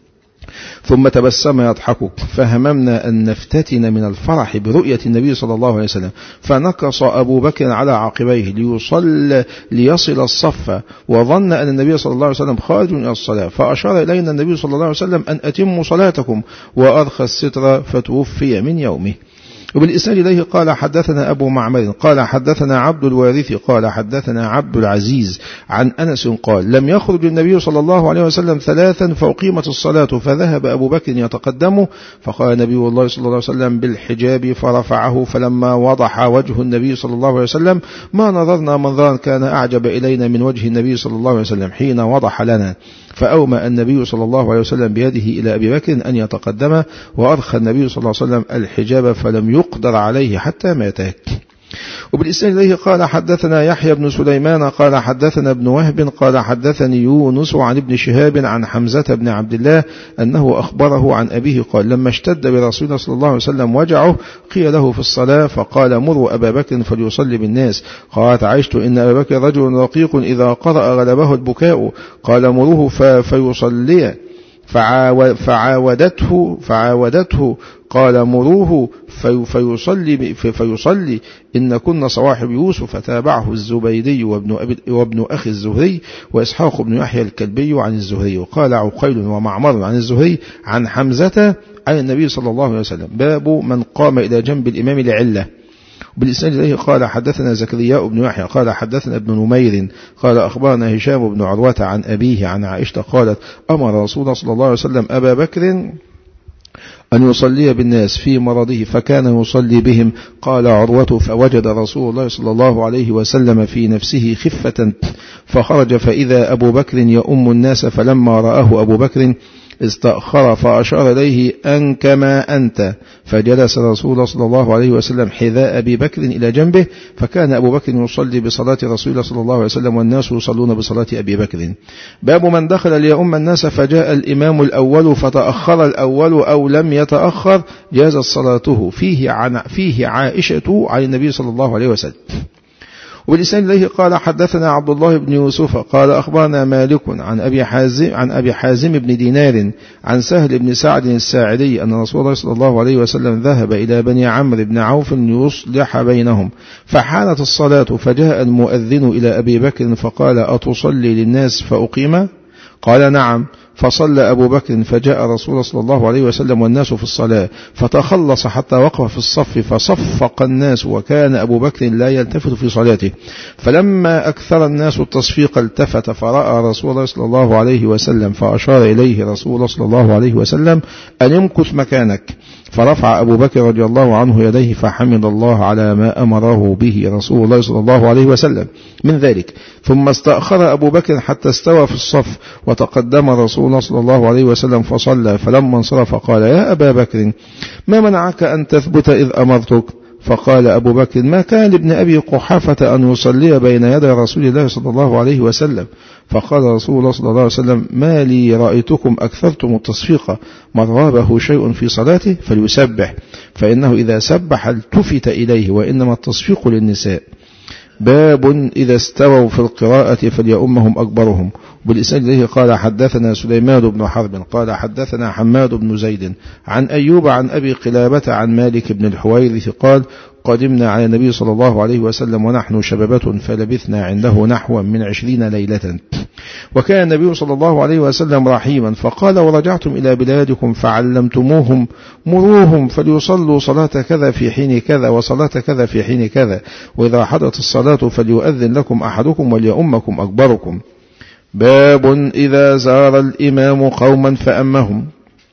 [SPEAKER 1] ثم تبسم يضحك فهممنا أن نفتتن من الفرح برؤية النبي صلى الله عليه وسلم فنكص أبو بكر على عقبيه ليصل ليصل الصف وظن أن النبي صلى الله عليه وسلم خارج إلى الصلاة فأشار إلينا النبي صلى الله عليه وسلم أن أتموا صلاتكم وأرخى الستر فتوفي من يومه وبالإسناد إليه قال حدثنا أبو معمر قال حدثنا عبد الوارث قال حدثنا عبد العزيز عن أنس قال لم يخرج النبي صلى الله عليه وسلم ثلاثا فأقيمت الصلاة فذهب أبو بكر يتقدم فقال نبي الله صلى الله عليه وسلم بالحجاب فرفعه فلما وضح وجه النبي صلى الله عليه وسلم ما نظرنا منظرا كان أعجب إلينا من وجه النبي صلى الله عليه وسلم حين وضح لنا فأومى النبي صلى الله عليه وسلم بيده إلى أبي بكر أن يتقدم وأرخى النبي صلى الله عليه وسلم الحجاب فلم يقدر عليه حتى ماتك وبالإسناد إليه قال حدثنا يحيى بن سليمان قال حدثنا ابن وهب قال حدثني يونس عن ابن شهاب عن حمزة بن عبد الله أنه أخبره عن أبيه قال لما اشتد برسول الله صلى الله عليه وسلم وجعه قيل له في الصلاة فقال مروا أبا بكر فليصلي بالناس قالت عشت إن أبا بكر رجل رقيق إذا قرأ غلبه البكاء قال مروه فيصلي فعاودته فعاودته قال مروه في فيصلي فيصلي إن كنا صواحب يوسف فتابعه الزبيدي وابن, أبي وابن أخي الزهري وإسحاق بن يحيى الكلبي عن الزهري وقال عقيل ومعمر عن الزهري عن حمزة عن النبي صلى الله عليه وسلم باب من قام إلى جنب الإمام لعلة بالإسناد إليه قال حدثنا زكرياء بن يحيى قال حدثنا ابن نمير قال أخبرنا هشام بن عروة عن أبيه عن عائشة قالت أمر رسول الله صلى الله عليه وسلم أبا بكر أن يصلي بالناس في مرضه فكان يصلي بهم قال عروة فوجد رسول الله صلى الله عليه وسلم في نفسه خفة فخرج فإذا أبو بكر يؤم الناس فلما رآه أبو بكر استأخر فأشار إليه أن كما أنت فجلس رسول الله صلى الله عليه وسلم حذاء أبي بكر إلى جنبه فكان أبو بكر يصلي بصلاة رسول الله صلى الله عليه وسلم والناس يصلون بصلاة أبي بكر باب من دخل ليؤم الناس فجاء الإمام الأول فتأخر الأول أو لم يتأخر جازت صلاته فيه, عن فيه عائشة عن النبي صلى الله عليه وسلم ولسان إليه قال حدثنا عبد الله بن يوسف قال أخبرنا مالك عن أبي حازم عن أبي حازم بن دينار عن سهل بن سعد الساعدي أن رسول الله صلى الله عليه وسلم ذهب إلى بني عمرو بن عوف ليصلح بينهم فحانت الصلاة فجاء المؤذن إلى أبي بكر فقال أتصلي للناس فأقيم قال نعم فصلى أبو بكر فجاء رسول صلى الله عليه وسلم والناس في الصلاة فتخلص حتى وقف في الصف فصفق الناس وكان أبو بكر لا يلتفت في صلاته فلما أكثر الناس التصفيق التفت فرأى رسول الله صلى الله عليه وسلم فأشار إليه رسول الله صلى الله عليه وسلم أن امكث مكانك فرفع أبو بكر رضي الله عنه يديه فحمد الله على ما أمره به رسول الله صلى الله عليه وسلم من ذلك ثم استأخر أبو بكر حتى استوى في الصف وتقدم رسول الله صلى الله عليه وسلم فصلى فلما انصرف قال يا أبا بكر ما منعك أن تثبت إذ أمرتك فقال أبو بكر ما كان لابن أبي قحافة أن يصلي بين يدي رسول الله صلى الله عليه وسلم فقال رسول الله صلى الله عليه وسلم ما لي رأيتكم أكثرتم التصفيق من رابه شيء في صلاته فليسبح فإنه إذا سبح التفت إليه وإنما التصفيق للنساء باب إذا استووا في القراءة فليؤمهم أكبرهم بالإسناد إليه قال حدثنا سليمان بن حرب قال حدثنا حماد بن زيد عن أيوب عن أبي قلابة عن مالك بن الحويرث قال قدمنا على النبي صلى الله عليه وسلم ونحن شبابة فلبثنا عنده نحو من عشرين ليلة وكان النبي صلى الله عليه وسلم رحيما فقال ورجعتم إلى بلادكم فعلمتموهم مروهم فليصلوا صلاة كذا في حين كذا وصلاة كذا في حين كذا وإذا حضرت الصلاة فليؤذن لكم أحدكم وليؤمكم أكبركم باب إذا زار الإمام قوما فأمهم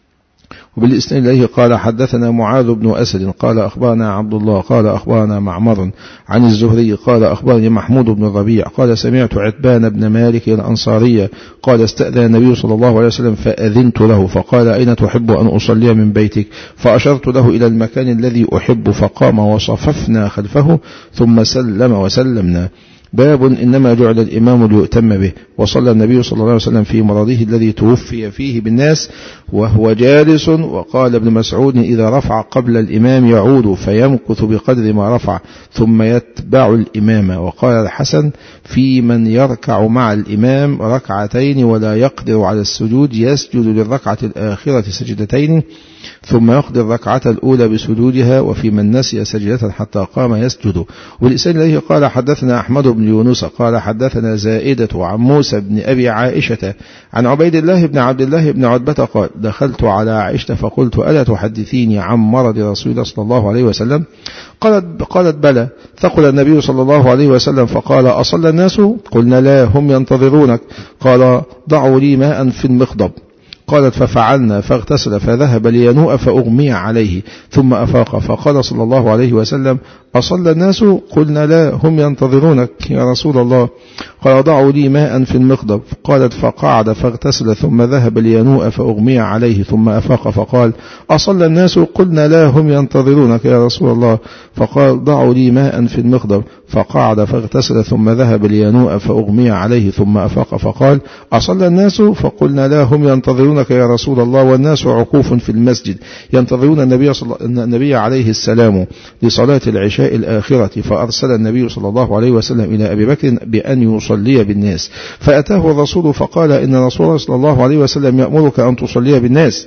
[SPEAKER 1] وبالإسناد إليه قال حدثنا معاذ بن أسد قال أخبرنا عبد الله قال أخبرنا معمر عن الزهري قال أخبرني محمود بن الربيع قال سمعت عتبان بن مالك الأنصارية قال استأذن النبي صلى الله عليه وسلم فأذنت له فقال أين تحب أن أصلي من بيتك فأشرت له إلى المكان الذي أحب فقام وصففنا خلفه ثم سلم وسلمنا باب إنما جعل الإمام ليؤتم به وصلى النبي صلى الله عليه وسلم في مرضه الذي توفي فيه بالناس وهو جالس وقال ابن مسعود إذا رفع قبل الإمام يعود فيمكث بقدر ما رفع ثم يتبع الإمام وقال الحسن في من يركع مع الإمام ركعتين ولا يقدر على السجود يسجد للركعة الآخرة سجدتين ثم يقضي الركعة الأولى بسجودها وفي من نسي سجدة حتى قام يسجد والإسلام إليه قال حدثنا أحمد بن يونس قال حدثنا زائدة عن موسى بن أبي عائشة عن عبيد الله بن عبد الله بن عتبة قال دخلت على عائشة فقلت ألا تحدثيني عن مرض رسول الله صلى الله عليه وسلم قالت, قالت بلى ثقل النبي صلى الله عليه وسلم فقال أصلى الناس قلنا لا هم ينتظرونك قال ضعوا لي ماء في المخضب قالت ففعلنا فاغتسل فذهب لينوء فأغمي عليه ثم أفاق فقال صلى الله عليه وسلم أصلى الناس قلنا لا هم ينتظرونك يا رسول الله قال ضعوا لي ماء في المقدب قالت فقعد فاغتسل ثم ذهب لينوء فأغمي عليه ثم أفاق فقال أصلى الناس قلنا لا هم ينتظرونك يا رسول الله فقال ضعوا لي ماء في المقدب فقعد فاغتسل ثم ذهب لينوء فأغمي عليه ثم أفاق فقال أصلى الناس فقلنا لا هم ينتظرونك يا رسول الله والناس عكوف في المسجد ينتظرون النبي, صلى النبي عليه السلام لصلاة العشاء الآخرة فأرسل النبي صلى الله عليه وسلم إلى أبي بكر بأن يصلي بالناس فأتاه الرسول فقال إن رسول الله صلى الله عليه وسلم يأمرك أن تصلي بالناس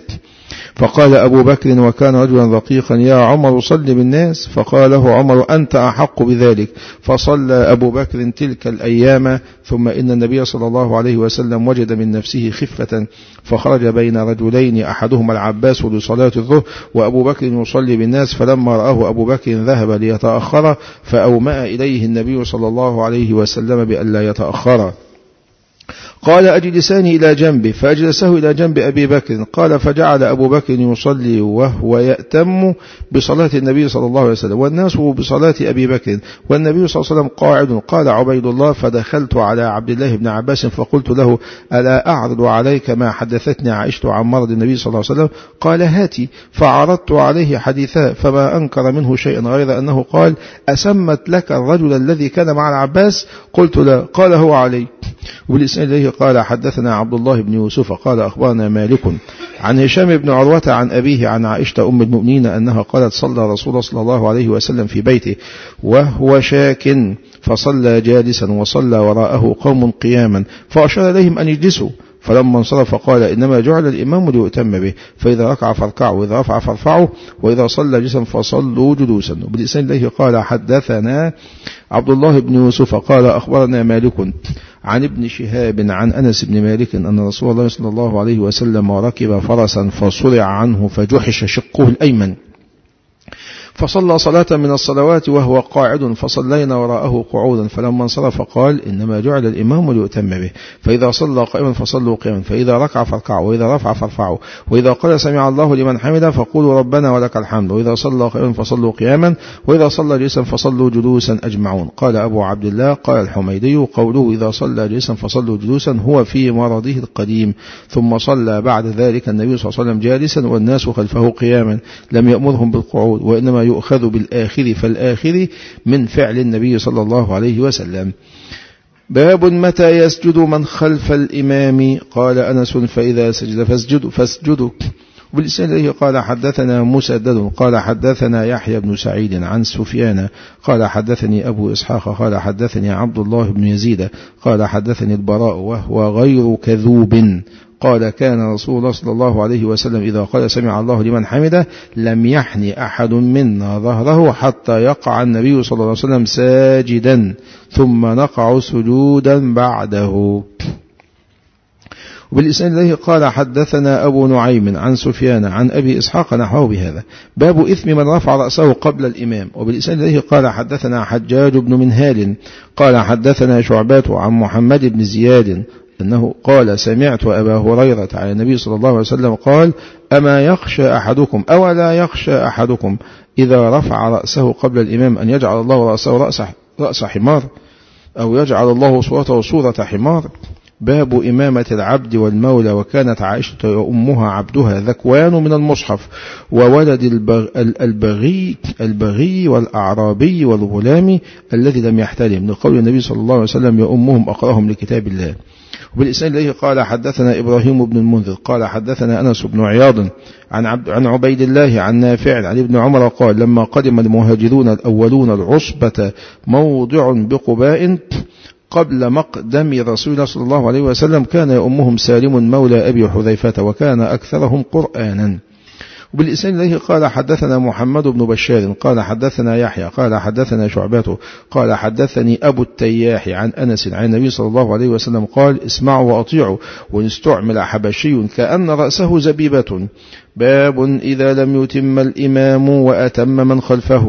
[SPEAKER 1] فقال أبو بكر وكان رجلا رقيقا يا عمر صل بالناس فقال له عمر أنت أحق بذلك فصلى أبو بكر تلك الأيام ثم إن النبي صلى الله عليه وسلم وجد من نفسه خفة فخرج بين رجلين أحدهما العباس لصلاة الظهر وأبو بكر يصلي بالناس فلما رآه أبو بكر ذهب ليتأخر فأومأ إليه النبي صلى الله عليه وسلم بألا يتأخر قال أجلساني إلى جنبه فأجلسه إلى جنب أبي بكر قال فجعل أبو بكر يصلي وهو يأتم بصلاة النبي صلى الله عليه وسلم والناس بصلاة أبي بكر والنبي صلى الله عليه وسلم قاعد قال عبيد الله فدخلت على عبد الله بن عباس فقلت له ألا أعرض عليك ما حدثتني عائشة عن مرض النبي صلى الله عليه وسلم قال هاتي فعرضت عليه حديثا فما أنكر منه شيئا غير أنه قال أسمت لك الرجل الذي كان مع العباس قلت لا قال هو علي والإسناد إليه قال حدثنا عبد الله بن يوسف قال أخبرنا مالك عن هشام بن عروة عن أبيه عن عائشة أم المؤمنين أنها قالت صلى رسول الله صلى الله عليه وسلم في بيته وهو شاك فصلى جالسا وصلى وراءه قوم قياما فأشار إليهم أن يجلسوا فلما انصرف قال إنما جعل الإمام ليؤتم به فإذا ركع فاركعوا وإذا رفع فارفعوا وإذا صلى جلسا فصلوا جلوسا وبالإسناد إليه قال حدثنا عبد الله بن يوسف قال أخبرنا مالك عن ابن شهاب عن أنس بن مالك أن رسول الله صلى الله عليه وسلم ركب فرسا فصرع عنه فجحش شقه الأيمن فصلى صلاة من الصلوات وهو قاعد فصلينا وراءه قعودا فلما انصرف قال إنما جعل الإمام ليؤتم به فإذا صلى قائما فصلوا قياما فإذا ركع فاركعوا وإذا رفع فارفعوا وإذا قال سمع الله لمن حمده فقولوا ربنا ولك الحمد وإذا صلى قائما فصلوا قياما وإذا صلى جلسا فصلوا جلوسا أجمعون قال أبو عبد الله قال الحميدي قوله إذا صلى جلسا فصلوا جلوسا هو في مرضه القديم ثم صلى بعد ذلك النبي صلى الله عليه وسلم جالسا والناس خلفه قياما لم يأمرهم بالقعود وإنما يؤخذ بالآخر فالآخر من فعل النبي صلى الله عليه وسلم باب متى يسجد من خلف الإمام قال أنس فإذا سجد فاسجدوا فاسجدوا وبالإسناد إليه قال حدثنا مسدد قال حدثنا يحيى بن سعيد عن سفيان قال حدثني أبو إسحاق قال حدثني عبد الله بن يزيد قال حدثني البراء وهو غير كذوب قال كان رسول الله صلى الله عليه وسلم إذا قال سمع الله لمن حمده لم يحن أحد منا ظهره حتى يقع النبي صلى الله عليه وسلم ساجدا ثم نقع سجودا بعده وبالإسناد إليه قال حدثنا أبو نعيم عن سفيان عن أبي إسحاق نحوه بهذا باب إثم من رفع رأسه قبل الإمام وبالإسناد إليه قال حدثنا حجاج بن منهال قال حدثنا شعبات عن محمد بن زياد أنه قال سمعت أبا هريرة على النبي صلى الله عليه وسلم قال أما يخشى أحدكم أو لا يخشى أحدكم إذا رفع رأسه قبل الإمام أن يجعل الله رأسه رأس, رأس حمار أو يجعل الله صورته صورة حمار باب إمامة العبد والمولى وكانت عائشة وأمها عبدها ذكوان من المصحف وولد البغي, البغي والأعرابي والغلام الذي لم يحتلم لقول النبي صلى الله عليه وسلم يأمهم أقرأهم لكتاب الله وبالإسناد إليه قال حدثنا إبراهيم بن المنذر قال حدثنا أنس بن عياض عن, عبد عن عبيد الله عن نافع عن ابن عمر قال لما قدم المهاجرون الأولون العصبة موضع بقباء قبل مقدم رسول الله صلى الله عليه وسلم كان يؤمهم سالم مولى أبي حذيفة وكان أكثرهم قرآنا وبالإسناد إليه قال حدثنا محمد بن بشار قال حدثنا يحيى قال حدثنا شعبته قال حدثني أبو التياح عن أنس عن النبي صلى الله عليه وسلم قال اسمعوا وأطيعوا وإن استعمل حبشي كأن رأسه زبيبة باب إذا لم يتم الإمام وأتم من خلفه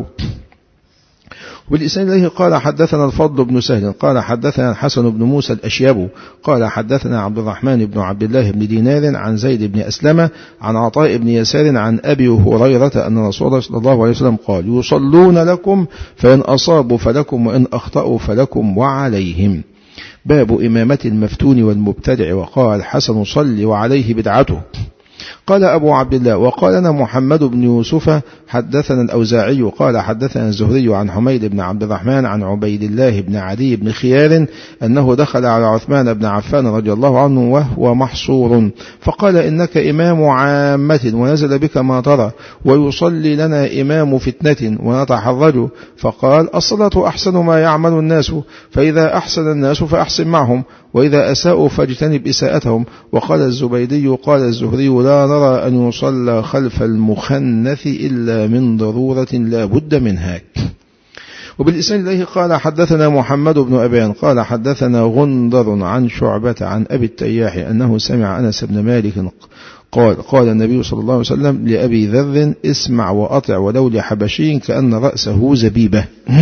[SPEAKER 1] والإسناد إليه قال حدثنا الفضل بن سهل قال حدثنا الحسن بن موسى الأشيب قال حدثنا عبد الرحمن بن عبد الله بن دينار عن زيد بن أسلمة عن عطاء بن يسار عن أبي هريرة أن رسول الله صلى الله عليه وسلم قال يصلون لكم فإن أصابوا فلكم وإن أخطأوا فلكم وعليهم باب إمامة المفتون والمبتدع وقال حسن صلي وعليه بدعته قال أبو عبد الله وقال لنا محمد بن يوسف حدثنا الأوزاعي قال حدثنا الزهري عن حميد بن عبد الرحمن عن عبيد الله بن عدي بن خيار أنه دخل على عثمان بن عفان رضي الله عنه وهو محصور فقال إنك إمام عامة ونزل بك ما ترى ويصلي لنا إمام فتنة ونتحرج فقال الصلاة أحسن ما يعمل الناس فإذا أحسن الناس فأحسن معهم وإذا أساءوا فاجتنب إساءتهم وقال الزبيدي قال الزهري لا نرى أن يصلى خلف المخنث إلا من ضرورة لا بد منها وبالإسناد إليه قال حدثنا محمد بن أبان قال حدثنا غندر عن شعبة عن أبي التياح أنه سمع أنس بن مالك قال قال النبي صلى الله عليه وسلم لأبي ذر اسمع وأطع ولو لحبشي كأن رأسه زبيبة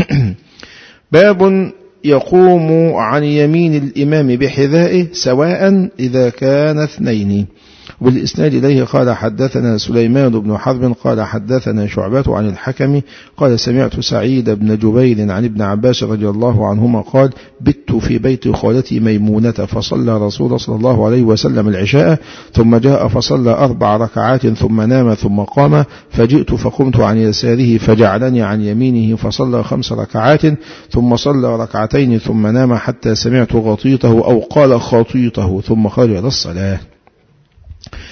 [SPEAKER 1] باب يقوم عن يمين الإمام بحذائه سواء إذا كان اثنين والإسناد إليه قال حدثنا سليمان بن حرب قال حدثنا شعبة عن الحكم قال سمعت سعيد بن جبير عن ابن عباس رضي الله عنهما قال بت في بيت خالتي ميمونة فصلى رسول صلى الله عليه وسلم العشاء ثم جاء فصلى أربع ركعات ثم نام ثم قام فجئت فقمت عن يساره فجعلني عن يمينه فصلى خمس ركعات ثم صلى ركعتين ثم نام حتى سمعت غطيطه أو قال خطيطه ثم خرج إلى الصلاة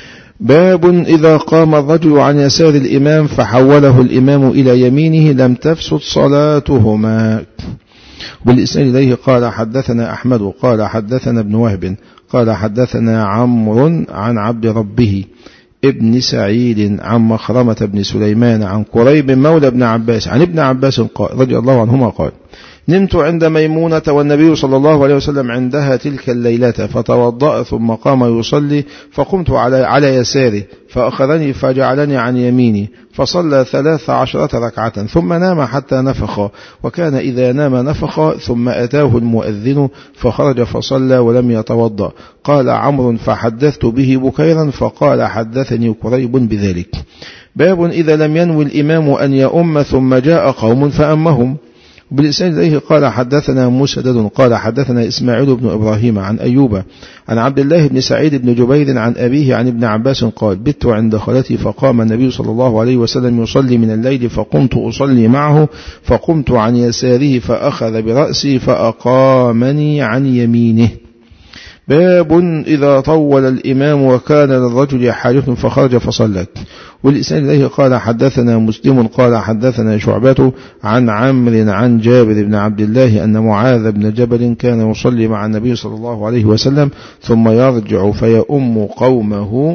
[SPEAKER 1] باب إذا قام الرجل عن يسار الإمام فحوله الإمام إلى يمينه لم تفسد صلاتهما بالإسناد إليه قال حدثنا أحمد قال حدثنا ابن وهب قال حدثنا عمرو عن عبد ربه ابن سعيد عن مخرمة بن سليمان عن قريب مولى ابن عباس عن ابن عباس قال رضي الله عنهما قال نمت عند ميمونة والنبي صلى الله عليه وسلم عندها تلك الليلة فتوضأ ثم قام يصلي فقمت على, على يساره فأخذني فجعلني عن يميني فصلى ثلاث عشرة ركعة ثم نام حتى نفخ وكان إذا نام نفخ ثم أتاه المؤذن فخرج فصلى ولم يتوضأ قال عمرو فحدثت به بكيرا فقال حدثني قريب بذلك باب إذا لم ينوي الإمام أن يؤم ثم جاء قوم فأمهم بالإسناد إليه قال حدثنا مسدد قال حدثنا إسماعيل بن إبراهيم عن أيوب عن عبد الله بن سعيد بن جبير عن أبيه عن ابن عباس قال بت عند خالتي فقام النبي صلى الله عليه وسلم يصلي من الليل فقمت أصلي معه فقمت عن يساره فأخذ برأسي فأقامني عن يمينه باب إذا طول الإمام وكان للرجل حاجة فخرج فصلت والإسناد إليه قال حدثنا مسلم قال حدثنا شعبة عن عمرو عن جابر بن عبد الله أن معاذ بن جبل كان يصلي مع النبي صلى الله عليه وسلم ثم يرجع فيؤم قومه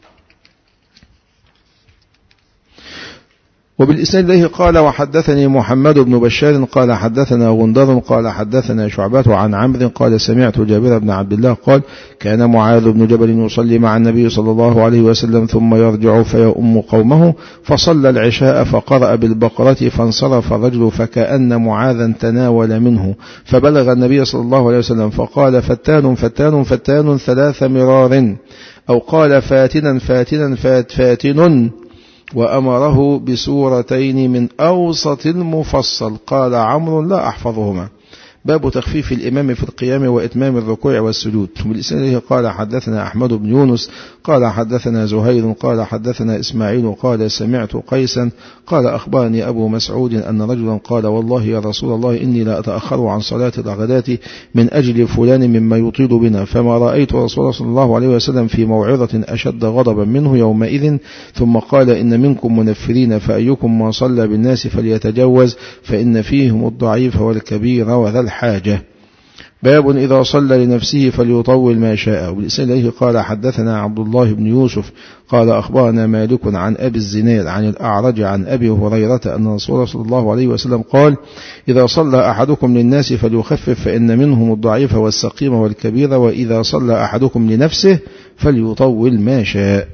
[SPEAKER 1] وبالإسناد إليه قال وحدثني محمد بن بشار قال حدثنا غندر قال حدثنا شعبة عن عمرو قال سمعت جابر بن عبد الله قال كان معاذ بن جبل يصلي مع النبي صلى الله عليه وسلم ثم يرجع فيؤم قومه فصلى العشاء فقرأ بالبقرة فانصرف الرجل فكأن معاذا تناول منه فبلغ النبي صلى الله عليه وسلم فقال فتان فتان فتان ثلاث مرار أو قال فاتنا فاتنا فات فاتن وأمره بسورتين من أوسط المفصل قال عمرو لا أحفظهما باب تخفيف الإمام في القيام وإتمام الركوع والسجود بالإسناد قال حدثنا أحمد بن يونس قال حدثنا زهير قال حدثنا إسماعيل قال سمعت قيسا قال أخبرني أبو مسعود أن رجلا قال والله يا رسول الله إني لا أتأخر عن صلاة الغداة من أجل فلان مما يطيل بنا فما رأيت رسول الله صلى الله عليه وسلم في موعظة أشد غضبا منه يومئذ ثم قال إن منكم منفرين فأيكم ما صلى بالناس فليتجوز فإن فيهم الضعيف والكبير وذا الحاجة باب إذا صلى لنفسه فليطول ما شاء والإسناد إليه قال حدثنا عبد الله بن يوسف قال أخبرنا مالك عن أبي الزناد عن الأعرج عن أبي هريرة أن رسول الله صلى الله عليه وسلم قال إذا صلى أحدكم للناس فليخفف فإن منهم الضعيف والسقيم والكبير وإذا صلى أحدكم لنفسه فليطول ما شاء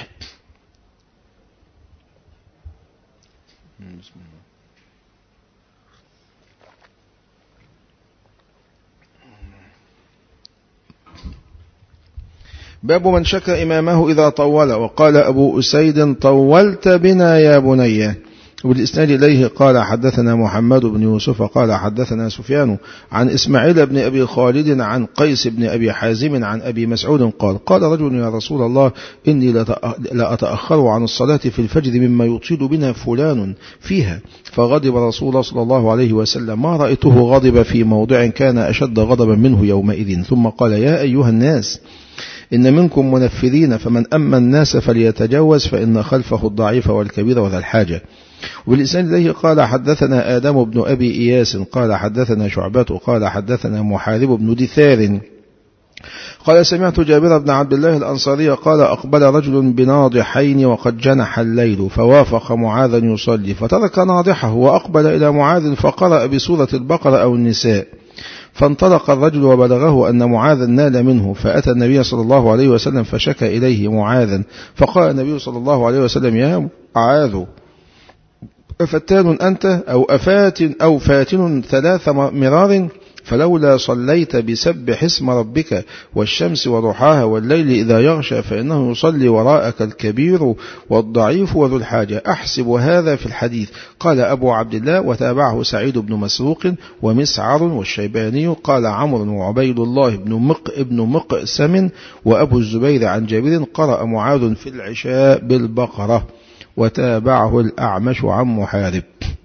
[SPEAKER 1] باب من شكى إمامه إذا طول وقال أبو أسيد طولت بنا يا بني وبالإسناد إليه قال حدثنا محمد بن يوسف قال حدثنا سفيان عن إسماعيل بن أبي خالد عن قيس بن أبي حازم عن أبي مسعود قال قال رجل يا رسول الله إني لا أتأخر عن الصلاة في الفجر مما يطيل بنا فلان فيها فغضب رسول الله صلى الله عليه وسلم ما رأيته غضب في موضع كان أشد غضبا منه يومئذ ثم قال يا أيها الناس إن منكم منفذين فمن أما الناس فليتجوز فإن خلفه الضعيف والكبير وذا الحاجة وبالإسناد إليه قال حدثنا آدم بن أبي إياس قال حدثنا شعبة قال حدثنا محارب بن دثار قال سمعت جابر بن عبد الله الأنصاري قال أقبل رجل بناضحين وقد جنح الليل فوافق معاذا يصلي فترك ناضحه وأقبل إلى معاذ فقرأ بسورة البقرة أو النساء فانطلق الرجل وبلغه أن معاذا نال منه فأتى النبي صلى الله عليه وسلم فشكى إليه معاذا فقال النبي صلى الله عليه وسلم يا معاذ أفتان أنت أو أفات أو فاتن ثلاث مرار فلولا صليت بسبح اسم ربك والشمس وضحاها والليل إذا يغشى فإنه يصلي وراءك الكبير والضعيف وذو الحاجة أحسب هذا في الحديث قال أبو عبد الله وتابعه سعيد بن مسروق ومسعر والشيباني قال عمرو وعبيد الله بن مق ابن مقسم وأبو الزبير عن جابر قرأ معاذ في العشاء بالبقرة وتابعه الأعمش عن محارب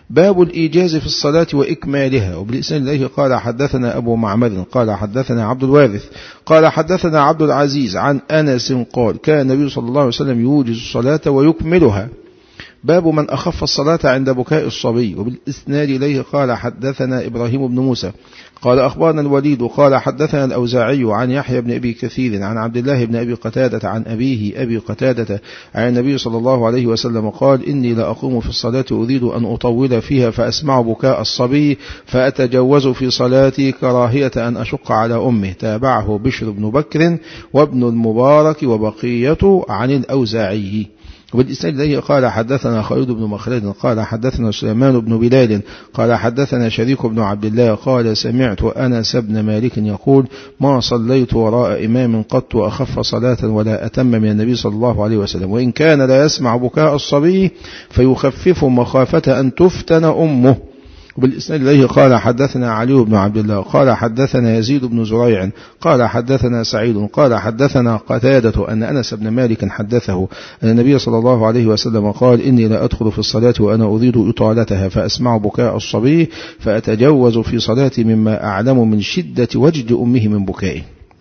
[SPEAKER 1] باب الإيجاز في الصلاة وإكمالها وبالإسناد إليه قال حدثنا أبو معمر قال حدثنا عبد الوارث قال حدثنا عبد العزيز عن أنس قال كان النبي صلى الله عليه وسلم يوجز الصلاة ويكملها باب من أخف الصلاة عند بكاء الصبي وبالإسناد إليه قال حدثنا إبراهيم بن موسى قال أخبرنا الوليد قال حدثنا الأوزاعي عن يحيى بن أبي كثير عن عبد الله بن أبي قتادة عن أبيه أبي قتادة عن النبي صلى الله عليه وسلم قال إني لأقوم في الصلاة أريد أن أطول فيها فأسمع بكاء الصبي فأتجوز في صلاتي كراهية أن أشق على أمه تابعه بشر بن بكر وابن المبارك وبقية عن الأوزاعي وبالإسناد إليه قال حدثنا خالد بن مخلد قال حدثنا سليمان بن بلال قال حدثنا شريك بن عبد الله قال سمعت أنس بن مالك يقول ما صليت وراء إمام قط أخف صلاة ولا أتم من النبي صلى الله عليه وسلم وإن كان لا يسمع بكاء الصبي فيخفف مخافة أن تفتن أمه وبالإسناد إليه قال حدثنا علي بن عبد الله قال حدثنا يزيد بن زريع قال حدثنا سعيد قال حدثنا قتادة أن أنس بن مالك حدثه أن النبي صلى الله عليه وسلم قال إني لا أدخل في الصلاة وأنا أريد إطالتها فأسمع بكاء الصبي فأتجوز في صلاتي مما أعلم من شدة وجد أمه من بكائه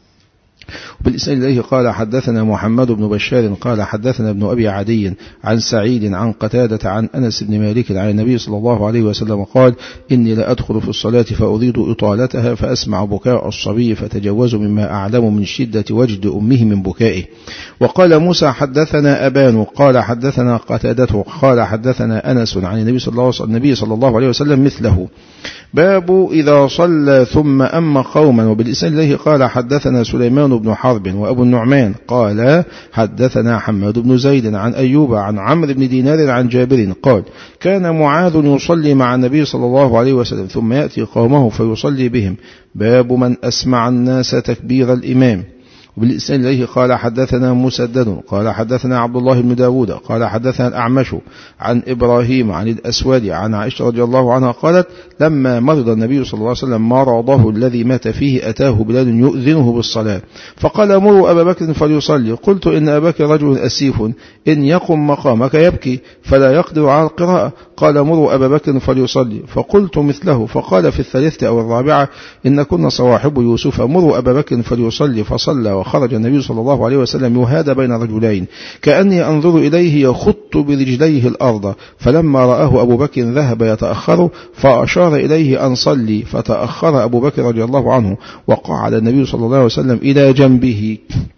[SPEAKER 1] وبالإسناد إليه قال حدثنا محمد بن بشار قال حدثنا ابن أبي عدي عن سعيد عن قتادة عن أنس بن مالك عن النبي صلى الله عليه وسلم قال إني لا أدخل في الصلاة فأريد إطالتها فأسمع بكاء الصبي فتجوز مما أعلم من شدة وجد أمه من بكائه وقال موسى حدثنا أبان قال حدثنا قتادته قال حدثنا أنس عن النبي صلى الله, النبي صلى الله عليه وسلم مثله باب إذا صلى ثم أم قوما وبالإسناد إليه قال حدثنا سليمان بن حرب وأبو النعمان قال حدثنا حماد بن زيد عن أيوب عن عمرو بن دينار عن جابر قال كان معاذ يصلي مع النبي صلى الله عليه وسلم ثم يأتي قومه فيصلي بهم باب من أسمع الناس تكبير الإمام وبالإسناد إليه قال حدثنا مسدد قال حدثنا عبد الله بن داود قال حدثنا الأعمش عن إبراهيم عن الأسود عن عائشة رضي الله عنها قالت لما مرض النبي صلى الله عليه وسلم مرضه الذي مات فيه أتاه بلال يؤذنه بالصلاة فقال مروا أبا بكر فليصلي قلت إن أبا بكر رجل أسيف إن يقم مقامك يبكي فلا يقدر على القراءة قال مروا أبا بكر فليصلي فقلت مثله فقال في الثالثة أو الرابعة إن كنا صواحب يوسف مروا أبا بكر فليصلي فصلى وخرج النبي صلى الله عليه وسلم يهادى بين رجلين كأني أنظر إليه يخط برجليه الأرض فلما رآه أبو بكر ذهب يتأخر فأشار إليه أن صلي فتأخر أبو بكر رضي الله عنه وقعد النبي صلى الله عليه وسلم إلى جنبه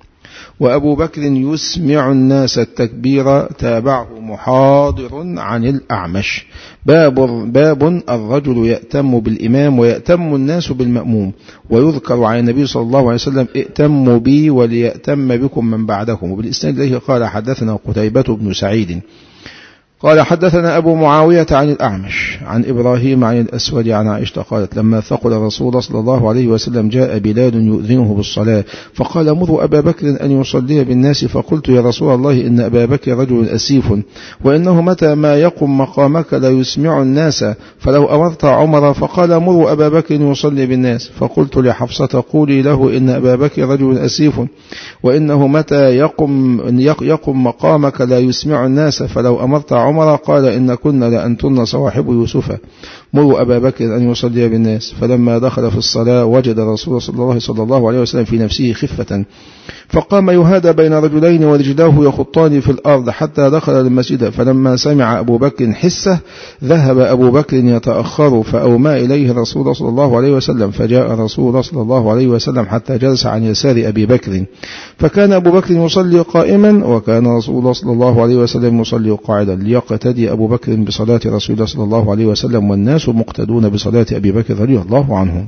[SPEAKER 1] وأبو بكر يسمع الناس التكبير تابعه محاضر عن الأعمش باب, باب الرجل يأتم بالإمام ويأتم الناس بالمأموم ويذكر عن النبي صلى الله عليه وسلم ائتموا بي وليأتم بكم من بعدكم وبالإسناد إليه قال حدثنا قتيبة بن سعيد قال حدثنا أبو معاوية عن الأعمش عن إبراهيم عن الأسود عن عائشة قالت لما ثقل رسول صلى الله عليه وسلم جاء بلال يؤذنه بالصلاة فقال مروا أبا بكر أن يصلي بالناس فقلت يا رسول الله إن أبا بكر رجل أسيف وإنه متى ما يقم مقامك لا يسمع الناس فلو أمرت عمر فقال مروا أبا بكر يصلي بالناس فقلت لحفصة قولي له إن أبا بكر رجل أسيف وإنه متى يقم, يقم مقامك لا يسمع الناس فلو أمرت عمر عمر قال إن كنا لأنتن صواحب يوسف مروا أبا بكر أن يصلي بالناس فلما دخل في الصلاة وجد رسول الله صلى الله عليه وسلم في نفسه خفة فقام يهادى بين رجلين ورجلاه يخطان في الأرض حتى دخل المسجد فلما سمع أبو بكر حسه ذهب أبو بكر يتأخر فأومى إليه رسول صلى الله عليه وسلم فجاء رسول صلى الله عليه وسلم حتى جلس عن يسار أبي بكر فكان أبو بكر يصلي قائما وكان رسول الله صلى الله عليه وسلم يصلي قاعدا ليقتدي أبو بكر بصلاة رسول الله صلى الله عليه وسلم والناس مقتدون بصلاة أبي بكر رضي الله عنه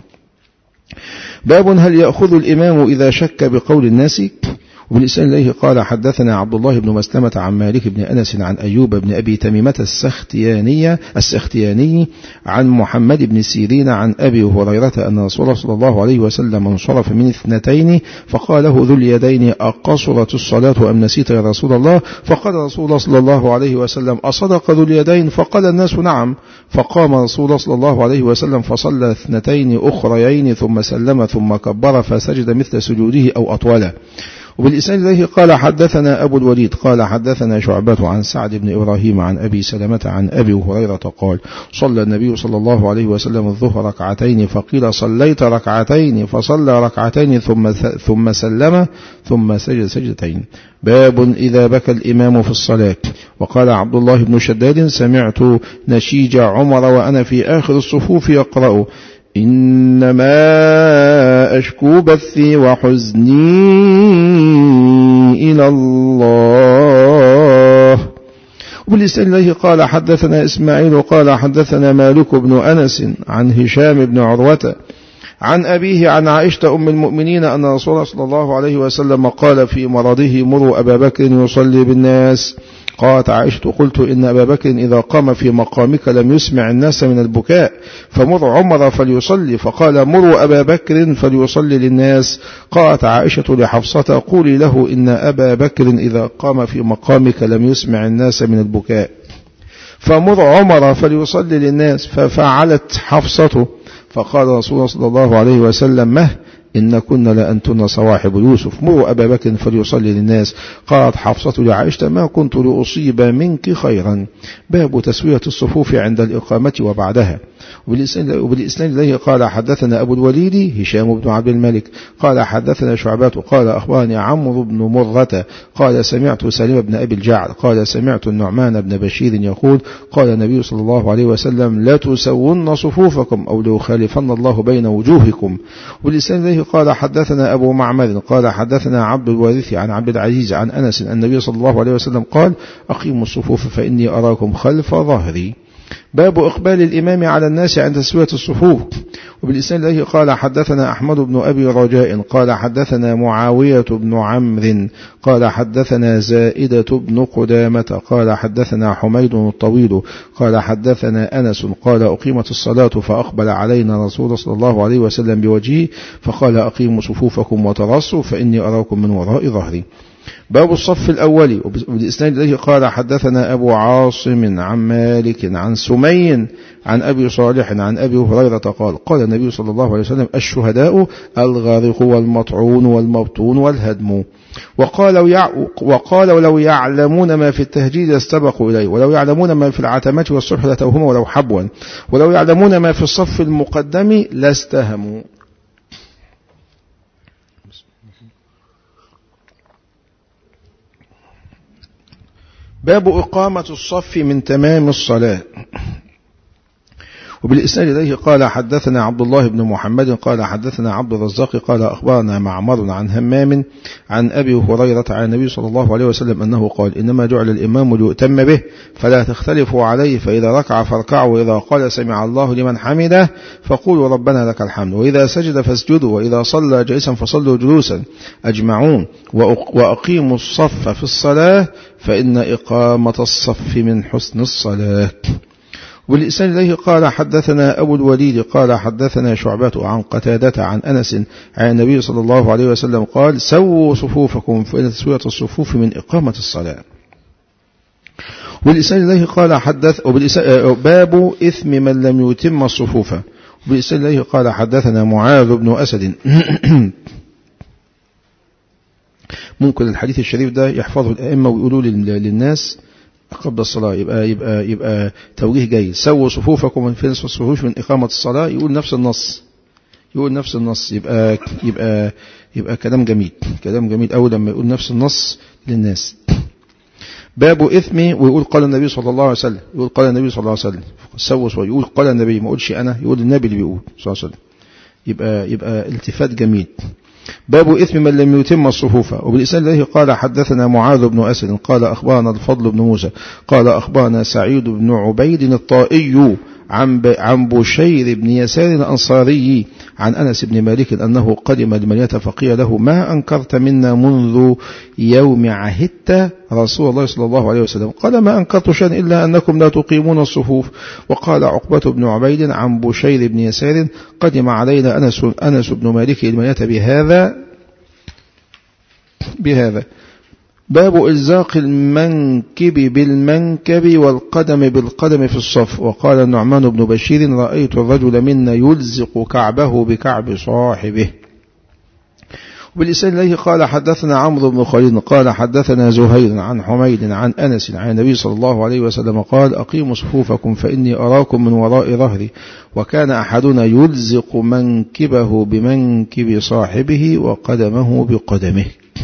[SPEAKER 1] باب هل يأخذ الإمام إذا شك بقول الناس وبالإسلام إليه قال حدثنا عبد الله بن مسلمة عن مالك بن أنس عن أيوب بن أبي تميمة السختيانية السختياني عن محمد بن سيرين عن أبي هريرة أن رسول الله صلى الله عليه وسلم انصرف من اثنتين فقال له ذو اليدين أقصرت الصلاة أم نسيت يا رسول الله فقال رسول الله صلى الله عليه وسلم أصدق ذو اليدين فقال الناس نعم فقام رسول الله صلى الله عليه وسلم فصلى اثنتين أخريين ثم سلم ثم كبر فسجد مثل سجوده أو أطوله وبالإسناد إليه قال حدثنا أبو الوليد قال حدثنا شعبة عن سعد بن إبراهيم عن أبي سلمة عن أبي هريرة قال صلى النبي صلى الله عليه وسلم الظهر ركعتين فقيل صليت ركعتين فصلى ركعتين ثم ثم سلم ثم سجد سجدتين باب إذا بكى الإمام في الصلاة وقال عبد الله بن شداد سمعت نشيج عمر وأنا في آخر الصفوف يقرأ إنما أشكو بثي وحزني إلى الله وبالإسلام الله قال حدثنا إسماعيل قال حدثنا مالك بن أنس عن هشام بن عروة عن أبيه عن عائشة أم المؤمنين أن رسول الله صلى الله عليه وسلم قال في مرضه مروا أبا بكر يصلي بالناس قالت عائشة قلت إن أبا بكر إذا قام في مقامك لم يسمع الناس من البكاء فمر عمر فليصلي فقال مروا أبا بكر فليصلي للناس قالت عائشة لحفصة قولي له إن أبا بكر إذا قام في مقامك لم يسمع الناس من البكاء فمر عمر فليصلي للناس ففعلت حفصة فقال رسول الله صلى الله عليه وسلم مه إن كنا لأنتن صواحب يوسف مروا أبا بكر فليصلي للناس قالت حفصة لعائشة ما كنت لأصيب منك خيرا باب تسوية الصفوف عند الإقامة وبعدها وبالإسناد إليه قال حدثنا أبو الوليد هشام بن عبد الملك قال حدثنا شعبات قال أخبرني عمرو بن مرة قال سمعت سليم بن أبي الجعد قال سمعت النعمان بن بشير يقول قال النبي صلى الله عليه وسلم لا تسون صفوفكم أو ليخالفن الله بين وجوهكم وبالإسناد إليه قال حدثنا أبو معمر قال حدثنا عبد الوارث عن عبد العزيز عن أنس النبي صلى الله عليه وسلم قال أقيموا الصفوف فإني أراكم خلف ظهري باب إقبال الإمام على الناس عند تسوية الصفوف وبالإسناد الذي قال حدثنا أحمد بن أبي رجاء قال حدثنا معاوية بن عمرو قال حدثنا زائدة بن قدامة قال حدثنا حميد الطويل قال حدثنا أنس قال أقيمت الصلاة فأقبل علينا رسول صلى الله عليه وسلم بوجهه فقال أقيموا صفوفكم وترصوا فإني أراكم من وراء ظهري باب الصف الأول وبالإسناد الذي قال حدثنا أبو عاصم عن مالك عن سمي عن أبي صالح عن أبي هريرة قال قال النبي صلى الله عليه وسلم الشهداء الغارق والمطعون والمبطون والهدم وقالوا يع... وقالوا لو يعلمون ما في التهجيد استبقوا إليه ولو يعلمون ما في العتمة والصبح لتوهم ولو حبوا ولو يعلمون ما في الصف المقدم لاستهموا باب إقامة الصف من تمام الصلاة وبالإسناد إليه قال حدثنا عبد الله بن محمد قال حدثنا عبد الرزاق قال أخبرنا معمر عن همام عن أبي هريرة عن النبي صلى الله عليه وسلم أنه قال إنما جعل الإمام ليؤتم به فلا تختلفوا عليه فإذا ركع فاركعوا وإذا قال سمع الله لمن حمده فقولوا ربنا لك الحمد وإذا سجد فاسجدوا وإذا صلى جالسا فصلوا جلوسا أجمعون وأقيموا الصف في الصلاة فإن إقامة الصف من حسن الصلاة والإسناد إليه قال حدثنا أبو الوليد قال حدثنا شعبة عن قتادة عن أنس عن النبي صلى الله عليه وسلم قال سووا صفوفكم فإن تسوية الصفوف من إقامة الصلاة والإسناد إليه قال حدث باب إثم من لم يتم الصفوف وبالإسناد إليه قال حدثنا معاذ بن أسد ممكن الحديث الشريف ده يحفظه الأئمة ويقولوا للناس قبل الصلاة يبقى يبقى يبقى توجيه جيد سووا صفوفكم من فين الصفوف من إقامة الصلاة يقول نفس النص يقول نفس النص يبقى يبقى يبقى كلام جميل كلام جميل أول لما يقول نفس النص للناس باب إثم ويقول قال النبي صلى الله عليه وسلم يقول قال النبي صلى الله عليه وسلم سووا صفوف يقول قال النبي ما يقولش أنا يقول النبي اللي بيقول صلى الله عليه وسلم يبقى يبقى التفات جميل باب إثم من لم يتم الصفوف وبالإسناد الذي قال حدثنا معاذ بن أسد قال أخبرنا الفضل بن موسى قال أخبرنا سعيد بن عبيد الطائي عن عن بشير بن يسار الأنصاري عن أنس بن مالك أنه قدم المدينة فقيل له ما أنكرت منا منذ يوم عهدت رسول الله صلى الله عليه وسلم قال ما أنكرت شيئا إلا أنكم لا تقيمون الصفوف وقال عقبة بن عبيد عن بشير بن يسار قدم علينا أنس, أنس بن مالك المدينة بهذا بهذا باب إلزاق المنكب بالمنكب والقدم بالقدم في الصف وقال النعمان بن بشير رأيت الرجل منا يلزق كعبه بكعب صاحبه وبالإسناد إليه قال حدثنا عمرو بن خالد قال حدثنا زهير عن حميد عن أنس عن النبي صلى الله عليه وسلم قال أقيموا صفوفكم فإني أراكم من وراء ظهري وكان أحدنا يلزق منكبه بمنكب صاحبه وقدمه بقدمه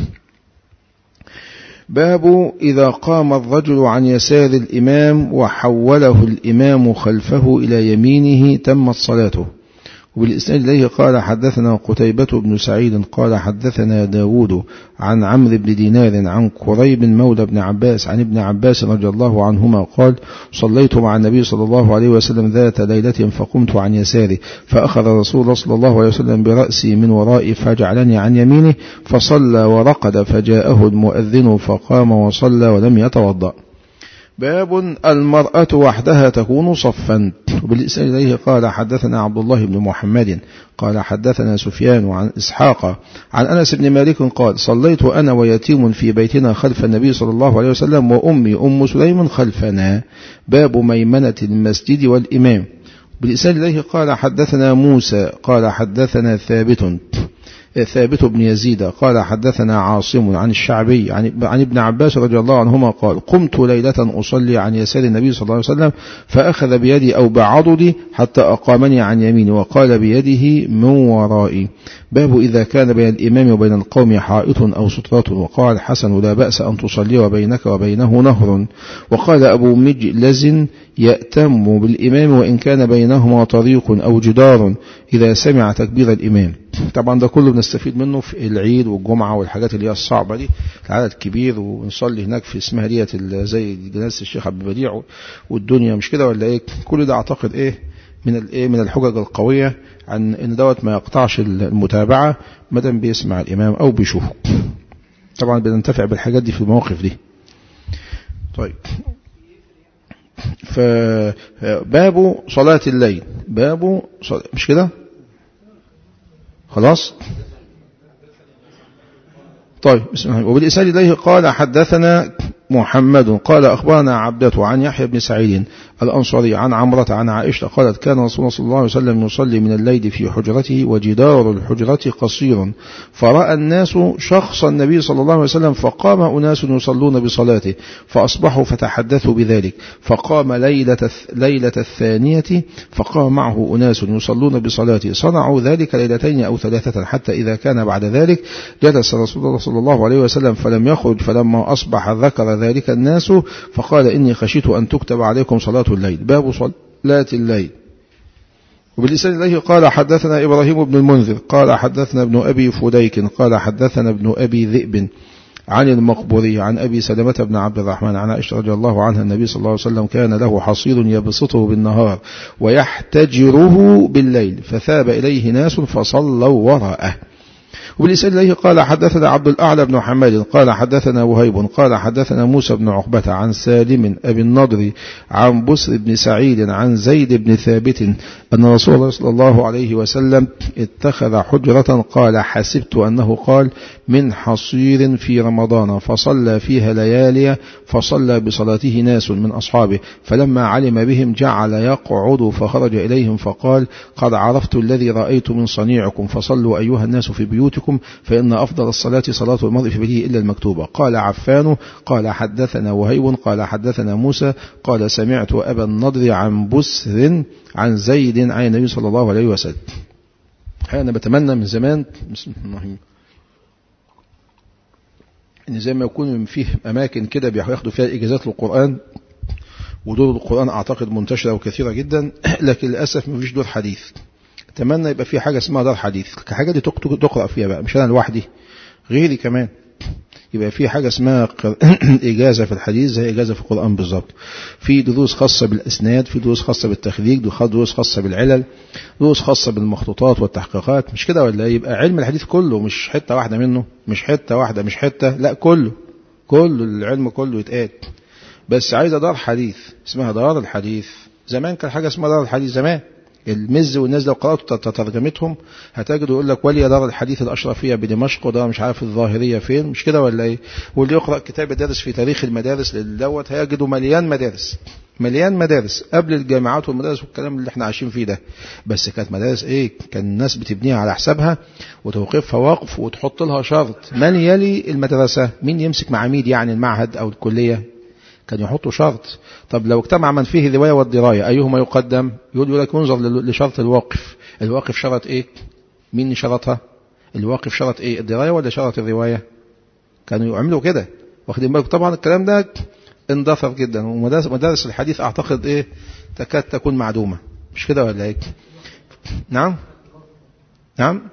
[SPEAKER 1] باب إذا قام الرجل عن يسار الإمام وحوله الإمام خلفه إلى يمينه تمت صلاته وبالإسناد إليه قال حدثنا قتيبة بن سعيد قال حدثنا داود عن عمرو بن دينار عن قريب مولى بن عباس عن ابن عباس رضي الله عنهما قال صليت مع النبي صلى الله عليه وسلم ذات ليلة فقمت عن يساري فأخذ رسول الله صلى الله عليه وسلم برأسي من ورائي فجعلني عن يمينه فصلى ورقد فجاءه المؤذن فقام وصلى ولم يتوضأ باب المرأة وحدها تكون صفا وبالإسناد إليه قال حدثنا عبد الله بن محمد قال حدثنا سفيان عن إسحاق عن أنس بن مالك قال صليت أنا ويتيم في بيتنا خلف النبي صلى الله عليه وسلم وأمي أم سليم خلفنا باب ميمنة المسجد والإمام بالإسناد إليه قال حدثنا موسى قال حدثنا ثابت ثابت بن يزيد قال حدثنا عاصم عن الشعبي عن, عن ابن عباس رضي الله عنهما قال قمت ليلة أصلي عن يسار النبي صلى الله عليه وسلم فأخذ بيدي أو بعضدي حتى أقامني عن يميني وقال بيده من ورائي باب إذا كان بين الإمام وبين القوم حائط أو سترة وقال حسن لا بأس أن تصلي وبينك وبينه نهر وقال أبو مجلز يأتم بالإمام وإن كان بينهما طريق أو جدار إذا سمع تكبير الإمام طبعا ده كله بنستفيد منه في العيد والجمعة والحاجات اللي هي الصعبة دي العدد كبير ونصلي هناك في اسمها ديت زي جنازة الشيخ عبد البديع والدنيا مش كده ولا ايه كل ده اعتقد ايه من الايه من الحجج القوية عن ان دوت ما يقطعش المتابعة مدام بيسمع الامام او بيشوفه طبعا بننتفع بالحاجات دي في المواقف دي طيب فباب صلاة الليل باب صلاة مش كده خلاص طيب بسم الله وبالإسناد إليه قال حدثنا محمد قال أخبرنا عبدة عن يحيى بن سعيد الأنصاري عن عمرة عن عائشة قالت كان رسول الله صلى الله عليه وسلم يصلي من الليل في حجرته وجدار الحجرة قصير فرأى الناس شخص النبي صلى الله عليه وسلم فقام أناس يصلون بصلاته فأصبحوا فتحدثوا بذلك فقام ليلة, ليلة الثانية فقام معه أناس يصلون بصلاته صنعوا ذلك ليلتين أو ثلاثة حتى إذا كان بعد ذلك جلس رسول الله صلى الله عليه وسلم فلم يخرج فلما أصبح ذكر ذلك الناس فقال إني خشيت أن تكتب عليكم صلاة الليل باب صلاة الليل وباللسان الله قال حدثنا إبراهيم بن المنذر قال حدثنا ابن أبي فديك قال حدثنا ابن أبي ذئب عن المقبوري عن أبي سلمة بن عبد الرحمن عن عائشة رضي الله عنها النبي صلى الله عليه وسلم كان له حصير يبسطه بالنهار ويحتجره بالليل فثاب إليه ناس فصلوا وراءه وبالإسناد إليه قال حدثنا عبد الأعلى بن حماد قال حدثنا وهيب قال حدثنا موسى بن عقبة عن سالم أبي النضر عن بسر بن سعيد عن زيد بن ثابت أن رسول الله صلى الله عليه وسلم اتخذ حجرة قال حسبت أنه قال من حصير في رمضان فصلى فيها ليالي فصلى بصلاته ناس من أصحابه فلما علم بهم جعل يقعد فخرج إليهم فقال قد عرفت الذي رأيت من صنيعكم فصلوا أيها الناس في بيوتكم فإن أفضل الصلاة صلاة المرء في بيته إلا المكتوبة قال عفان قال حدثنا وهيب قال حدثنا موسى قال سمعت أبا النضر عن بسر عن زيد عن النبي صلى الله عليه وسلم أنا بتمنى من زمان بسم الله الرحمن ان زي ما يكون فيه اماكن كده بياخدوا فيها اجازات للقران ودور القران اعتقد منتشره وكثيره جدا لكن للاسف ما فيش دور حديث اتمنى يبقى في حاجه اسمها دار حديث الحاجه دي تقرا فيها بقى مش انا لوحدي غيري كمان يبقى في حاجة اسمها إجازة في الحديث زي إجازة في القرآن بالظبط في دروس خاصة بالأسناد في دروس خاصة بالتخريج دروس خاصة بالعلل دروس خاصة بالمخطوطات والتحقيقات مش كده ولا يبقى علم الحديث كله مش حتة واحدة منه مش حتة واحدة مش حتة لا كله كله العلم كله يتقال بس عايزة دار حديث اسمها دار الحديث زمان كان حاجة اسمها دار الحديث زمان المز والناس لو قرأتوا ترجمتهم هتجدوا يقول لك ولي دار الحديث الأشرفية بدمشق وده مش عارف الظاهرية فين مش كده ولا ايه واللي يقرأ كتاب الدرس في تاريخ المدارس للدوت هيجدوا مليان مدارس مليان مدارس قبل الجامعات والمدارس والكلام اللي احنا عايشين فيه ده بس كانت مدارس ايه كان الناس بتبنيها على حسابها وتوقفها وقف وتحط لها شرط من يلي المدرسة مين يمسك معاميد يعني المعهد او الكلية كان يحطوا شرط طب لو اجتمع من فيه الرواية والدراية أيهما يقدم يقول لك ينظر لشرط الواقف الواقف شرط ايه مين شرطها الواقف شرط ايه الدراية ولا شرط الرواية كانوا يعملوا كده واخدين بالك طبعا الكلام ده اندثر جدا ومدارس مدارس الحديث اعتقد ايه تكاد تكون معدومة مش كده ولا ايه نعم نعم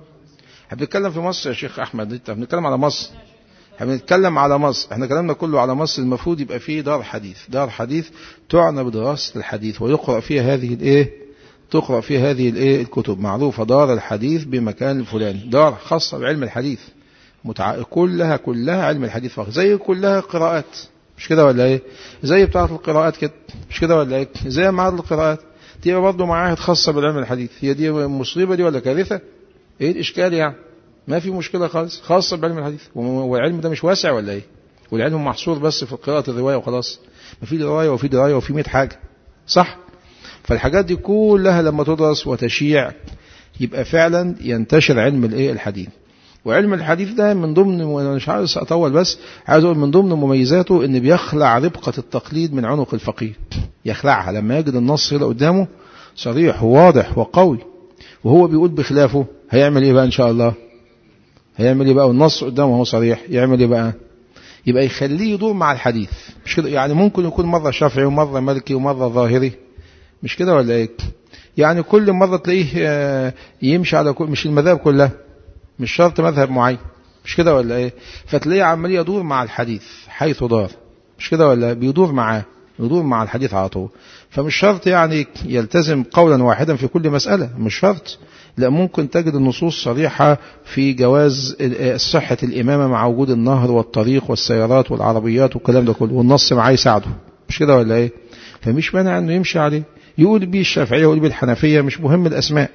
[SPEAKER 1] بنتكلم في مصر يا شيخ احمد انت بنتكلم على مصر احنا بنتكلم على مصر احنا كلامنا كله على مصر المفروض يبقى فيه دار حديث دار حديث تعنى بدراسة الحديث ويقرأ فيها هذه الايه تقرأ فيها هذه الايه الكتب معروفة دار الحديث بمكان الفلاني دار خاصة بعلم الحديث متع... كلها كلها علم الحديث فقط زي كلها قراءات مش كده ولا ايه زي بتاعة القراءات كده مش كده ولا ايه زي معاهد القراءات تبقى برضه معاهد خاصة بالعلم الحديث هي دي مصيبة دي ولا كارثة ايه الاشكال يعني ما في مشكلة خالص خاصة بعلم الحديث والعلم ده مش واسع ولا ايه والعلم محصور بس في قراءة الرواية وخلاص ما في رواية وفي دراية وفي 100 حاجة صح فالحاجات دي كلها لما تدرس وتشيع يبقى فعلا ينتشر علم الايه الحديث وعلم الحديث ده من ضمن وانا مش عايز اطول بس عايز اقول من ضمن مميزاته ان بيخلع ربقة التقليد من عنق الفقيه يخلعها لما يجد النص كده قدامه صريح وواضح وقوي وهو بيقول بخلافه هيعمل ايه بقى ان شاء الله هيعمل ايه بقى والنص قدامه هو صريح يعمل ايه بقى يبقى يخليه يدور مع الحديث مش كده يعني ممكن يكون مرة شافعي ومرة مالكي ومرة ظاهري مش كده ولا ايه يعني كل مرة تلاقيه يمشي على كل مش المذاهب كلها مش شرط مذهب معين مش كده ولا ايه فتلاقيه عمال يدور مع الحديث حيث دار مش كده ولا بيدور معاه يدور مع الحديث على طول فمش شرط يعني يلتزم قولا واحدا في كل مسألة مش شرط لا ممكن تجد النصوص صريحة في جواز صحة الإمامة مع وجود النهر والطريق والسيارات والعربيات والكلام ده كله والنص معاه يساعده مش كده ولا ايه فمش مانع انه يمشي عليه يقول بيه الشافعية يقول بيه الحنفية مش مهم الأسماء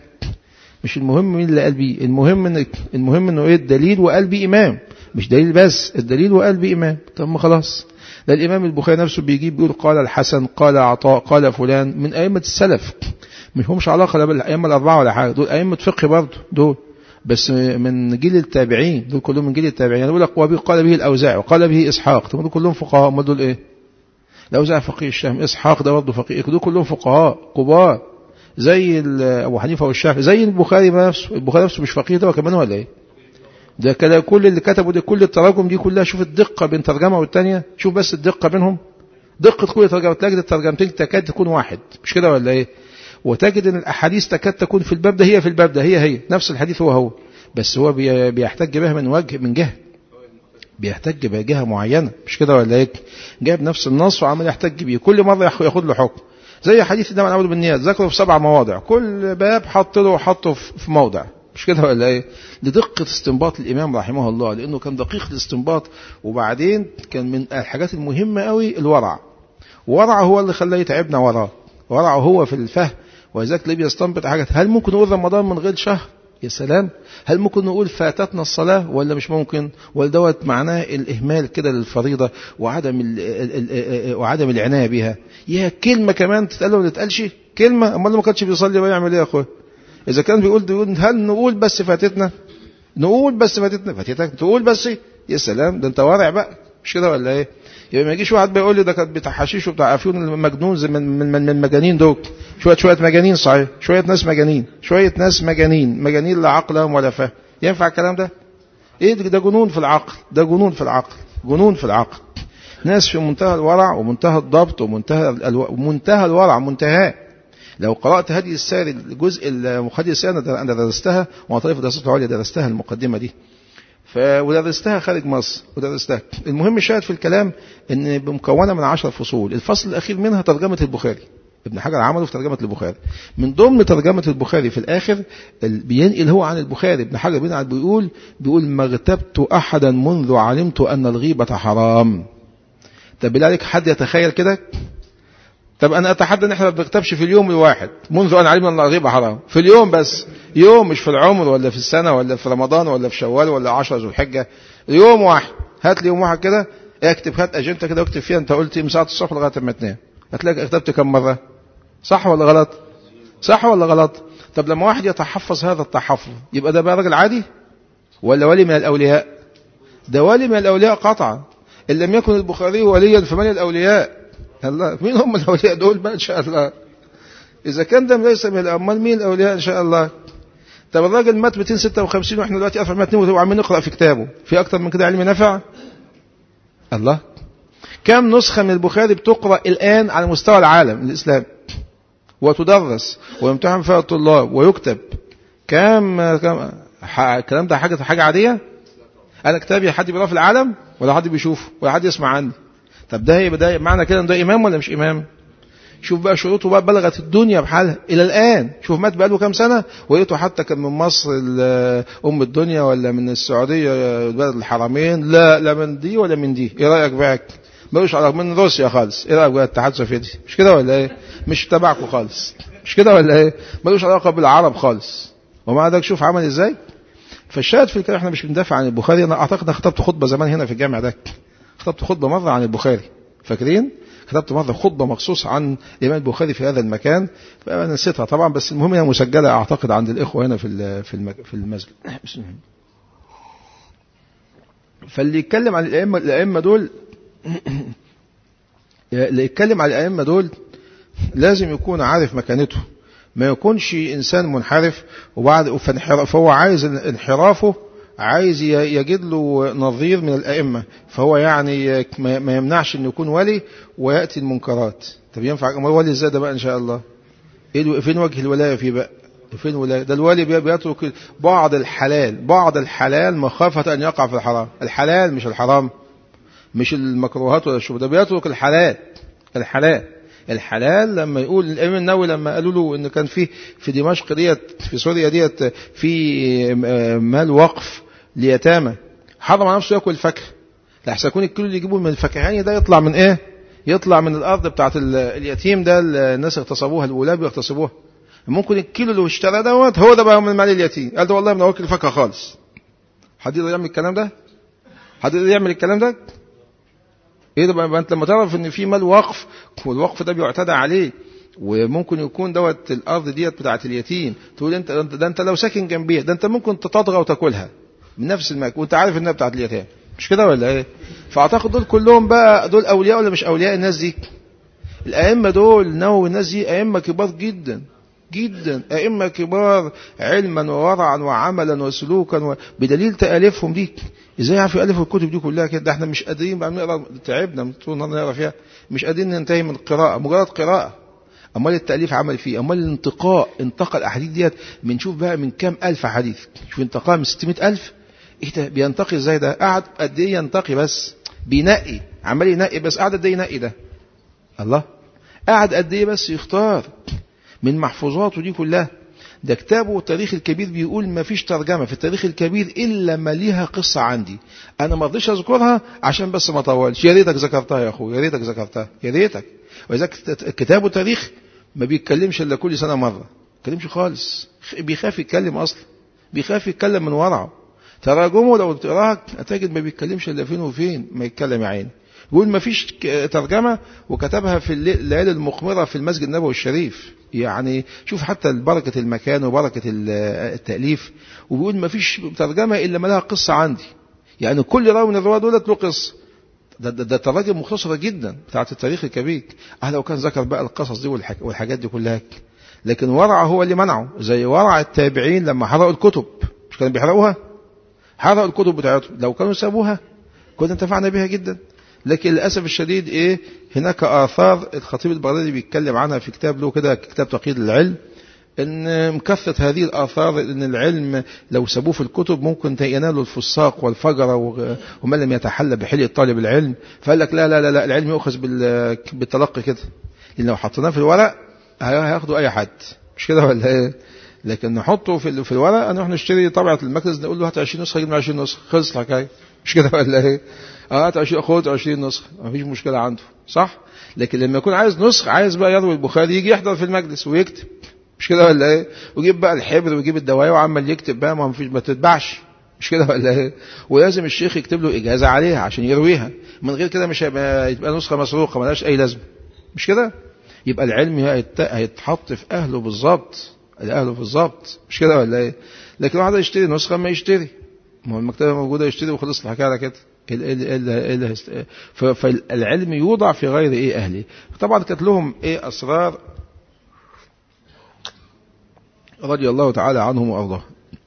[SPEAKER 1] مش المهم مين اللي قال بيه المهم ان المهم انه ايه الدليل وقال بيه امام مش دليل بس الدليل وقال بيه امام طب ما خلاص ده الامام البخاري نفسه بيجيب بيقول قال الحسن قال عطاء قال فلان من ائمه السلف مش همش علاقه لا بالائمه الاربعه ولا حاجه دول ائمه فقه برضه دول بس من جيل التابعين دول كلهم من جيل التابعين يقول لك وبي قال به الاوزاعي وقال به اسحاق دول كلهم فقهاء هم دول ايه الاوزاعي فقيه الشام اسحاق ده برضه فقيه دول كلهم فقهاء كبار زي ابو حنيفه والشافعي زي البخاري نفسه البخاري نفسه مش فقيه ده كمان ولا ايه ده كده كل اللي كتبوا ده كل التراجم دي كلها شوف الدقه بين ترجمه والثانيه شوف بس الدقه بينهم دقه كل ترجمه تجد الترجمتين تكاد تكون واحد مش كده ولا ايه وتجد ان الاحاديث تكاد تكون في الباب ده هي في الباب ده هي هي نفس الحديث هو هو بس هو بيحتج بها من وجه من جهه بيحتج بجهه معينه مش كده ولا ايه جايب نفس النص وعمال يحتج بيه كل مره ياخد له حكم زي حديث النبي عن بالنيات ذكره في سبع مواضع كل باب حط له حطه في موضع مش كده ولا ايه لدقة استنباط الإمام رحمه الله لأنه كان دقيق الاستنباط وبعدين كان من الحاجات المهمة قوي الورع ورع هو اللي خلاه يتعبنا وراه ورع هو في الفهم ولذلك تلاقيه بيستنبط حاجات هل ممكن نقول رمضان من غير شهر يا سلام هل ممكن نقول فاتتنا الصلاة ولا مش ممكن ولا دوت معناه الإهمال كده للفريضة وعدم ال ال ال وعدم العناية بها يا كلمة كمان تتقال ولا تتقالش كلمة أمال ما كانش بيصلي بيعمل إيه يا أخويا إذا كان بيقول بيقول هل نقول بس فاتتنا نقول بس فاتتنا فاتتك تقول بس يا سلام ده أنت وارع بقى مش كده ولا إيه يبقى ما يجيش واحد بيقول لي ده كان بتاع حشيش وبتاع افيون المجنون زي من من من المجانين دول شويه شويه مجانين صحيح شويه ناس مجانين شويه ناس مجانين مجانين لا عقل لهم ولا فهم ينفع الكلام ده ايه ده جنون في العقل ده جنون في العقل جنون في العقل ناس في منتهى الورع ومنتهى الضبط ومنتهى الو... منتهى الورع منتهى لو قرأت هذه السير الجزء المخدر السير أنا درستها وأنا طالب في دراسات العليا درستها المقدمة دي ف... ودرستها خارج مصر ودرستها المهم الشاهد في الكلام ان مكونه من عشر فصول الفصل الاخير منها ترجمه البخاري ابن حجر عمله في ترجمه البخاري من ضمن ترجمه البخاري في الاخر بينقل هو عن البخاري ابن حجر بينقل بيقول بيقول ما اغتبت احدا منذ علمت ان الغيبه حرام طب بالله عليك حد يتخيل كده طب انا اتحدى ان احنا ما بنغتابش في اليوم الواحد منذ ان علمنا ان الغيبه حرام في اليوم بس يوم مش في العمر ولا في السنه ولا في رمضان ولا في شوال ولا 10 ذو الحجه يوم واحد هات لي يوم واحد كده اكتب هات اجنده كده واكتب فيها انت قلت من ساعه الصبح لغايه ما تنام هتلاقي كتبت كم مرة صح ولا غلط صح ولا غلط طب لما واحد يتحفظ هذا التحفظ يبقى ده بقى راجل عادي ولا ولي من الأولياء ده ولي من الأولياء قطعا إن لم يكن البخاري وليا فمن الأولياء الله مين هم الأولياء دول بقى إن شاء الله إذا كان ده ليس من الأمال مين الأولياء إن شاء الله طب الراجل مات 256 واحنا دلوقتي 1402 وعمالين نقرأ في كتابه في أكتر من كده علم نفع الله كم نسخة من البخاري بتقرأ الآن على مستوى العالم الإسلامي وتدرس ويمتحن فيها الطلاب ويكتب كم كم الكلام ده حاجة حاجة عادية أنا كتابي حد بيقرأ في العالم ولا حد بيشوفه ولا حد يسمع عني طب ده يبقى ده معنى كده ان ده إمام ولا مش إمام شوف بقى شروطه بقى بلغت الدنيا بحالها إلى الآن شوف مات بقى له كام سنة ولقيته حتى كان من مصر أم الدنيا ولا من السعودية بلد الحرمين لا لا من دي ولا من دي إيه رأيك بقى ملوش علاقة من روسيا خالص إيه رأيك بقى الاتحاد السوفيتي مش كده ولا إيه مش تبعكم خالص مش كده ولا إيه ملوش علاقة بالعرب خالص ومع ذلك شوف عمل إزاي فالشاهد في الكلام احنا مش بندافع عن البخاري انا اعتقد انا خطبت خطبه زمان هنا في الجامع ده خطبت خطبه مره عن البخاري فاكرين كتبت مرة خطبة مخصوص عن الإمام البخاري في هذا المكان فأنا نسيتها طبعا بس المهم هي مسجلة أعتقد عند الإخوة هنا في في في المسجد فاللي يتكلم عن الأئمة الأئمة دول اللي يتكلم عن الأئمة دول لازم يكون عارف مكانته ما يكونش إنسان منحرف وبعد فهو عايز انحرافه عايز يجد له نظير من الأئمة فهو يعني ما يمنعش أنه يكون ولي ويأتي المنكرات طب ينفع ولي ازاي ده بقى إن شاء الله فين وجه الولاية فيه بقى فين الولاية ده الولي بيترك بعض الحلال بعض الحلال مخافة أن يقع في الحرام الحلال مش الحرام مش المكروهات ولا الشبه ده بيترك الحلال الحلال الحلال لما يقول الامام النووي لما قالوا له ان كان في في دمشق ديت في سوريا ديت في مال وقف ليتامى حرم على نفسه ياكل الفاكهه لحسن يكون الكيلو اللي يجيبوه من الفاكهاني ده يطلع من ايه يطلع من الارض بتاعت اليتيم ده الناس اغتصبوها الولاد بيغتصبوها ممكن الكيلو اللي اشترى دوت هو ده بقى من مال اليتيم قال ده والله ما واكل فاكهه خالص حد يقدر يعمل الكلام ده حد يقدر يعمل الكلام ده ايه ده بقى انت لما تعرف ان في مال وقف والوقف ده بيعتدى عليه وممكن يكون دوت الارض ديت بتاعت اليتيم تقول انت ده انت لو ساكن جنبيها ده انت ممكن تتضغى وتاكلها من نفس المكان وانت عارف انها بتاعت اليتيم مش كده ولا ايه فاعتقد دول كلهم بقى دول اولياء ولا مش اولياء الناس دي الائمه دول نووي الناس دي ائمه كبار جدا جدا أئمة كبار علما وورعا وعملا وسلوكا بدليل تأليفهم دي ازاي يعرفوا يألفوا الكتب دي كلها كده ده احنا مش قادرين بقى نقرا تعبنا طول النهار نقرا فيها مش قادرين ننتهي من القراءة مجرد قراءة امال التأليف عمل فيه امال الانتقاء انتقى الاحاديث ديت بنشوف بقى من كام الف حديث شوف انتقاء من 600 الف ايه ده بينتقي ازاي ده قعد قد ايه ينتقي بس بينقي عمال ينقي بس قعد قد ايه ينقي ده الله قعد قد ايه بس يختار من محفوظاته دي كلها ده كتابه التاريخ الكبير بيقول ما فيش ترجمة في التاريخ الكبير إلا ما ليها قصة عندي أنا ما رضيش أذكرها عشان بس ما أطولش يا ريتك ذكرتها يا أخوي يا ريتك ذكرتها يا ريتك وإذا كتابه تاريخ ما بيتكلمش إلا كل سنة مرة ما بيتكلمش خالص بيخاف يتكلم أصلا بيخاف يتكلم من ورعه تراجمه لو تقراها هتجد ما بيتكلمش إلا فين وفين ما يتكلم يا عيني يقول ما فيش ترجمة وكتبها في الليالي المقمرة في المسجد النبوي الشريف يعني شوف حتى بركة المكان وبركة التأليف وبيقول ما فيش ترجمة إلا ما لها قصة عندي يعني كل راوي من الرواة دولت له قصة ده, ده, ده تراجم مختصرة جدا بتاعت التاريخ الكبير أه لو كان ذكر بقى القصص دي والحاجات دي كلها لكن ورع هو اللي منعه زي ورع التابعين لما حرقوا الكتب مش كانوا بيحرقوها حرقوا الكتب بتاعتهم لو كانوا سابوها كنا انتفعنا بها جدا لكن للأسف الشديد إيه هناك آثار الخطيب البغدادي بيتكلم عنها في كتاب له كده كتاب تقييد العلم ان مكثرة هذه الآثار ان العلم لو سابوه في الكتب ممكن ينالوا الفساق والفجر ومن لم يتحلى بحلية طالب العلم فقال لك لا لا لا, لا العلم يؤخذ بالتلقي كده لأن لو حطيناه في الورق هياخدوا أي حد مش كده ولا ايه لكن نحطه في في الورق نروح نشتري طبعة المكنز نقول له هات 20 نسخة جبنا 20 نسخة خلص الحكاية مش كده ولا ايه هات 20 خد 20 نسخة مفيش مشكلة عنده صح لكن لما يكون عايز نسخ عايز بقى يروي البخاري يجي يحضر في المجلس ويكتب مش كده ولا ايه ويجيب بقى الحبر ويجيب الدوايه وعمال يكتب بقى ما فيش ما تتباعش مش كده ولا ايه ولازم الشيخ يكتب له اجازه عليها عشان يرويها من غير كده مش هيبقى يبقى نسخه مسروقه ملهاش اي لازمه مش كده يبقى العلم هيتحط في أهله بالظبط الأهله بالظبط مش كده ولا ايه لكن واحد يشتري نسخة ما يشتري ما هو المكتبة موجودة يشتري وخلص الحكاية على كده فالعلم يوضع في غير ايه أهله طبعا كانت لهم ايه أسرار رضي الله تعالى عنهم وأرضاه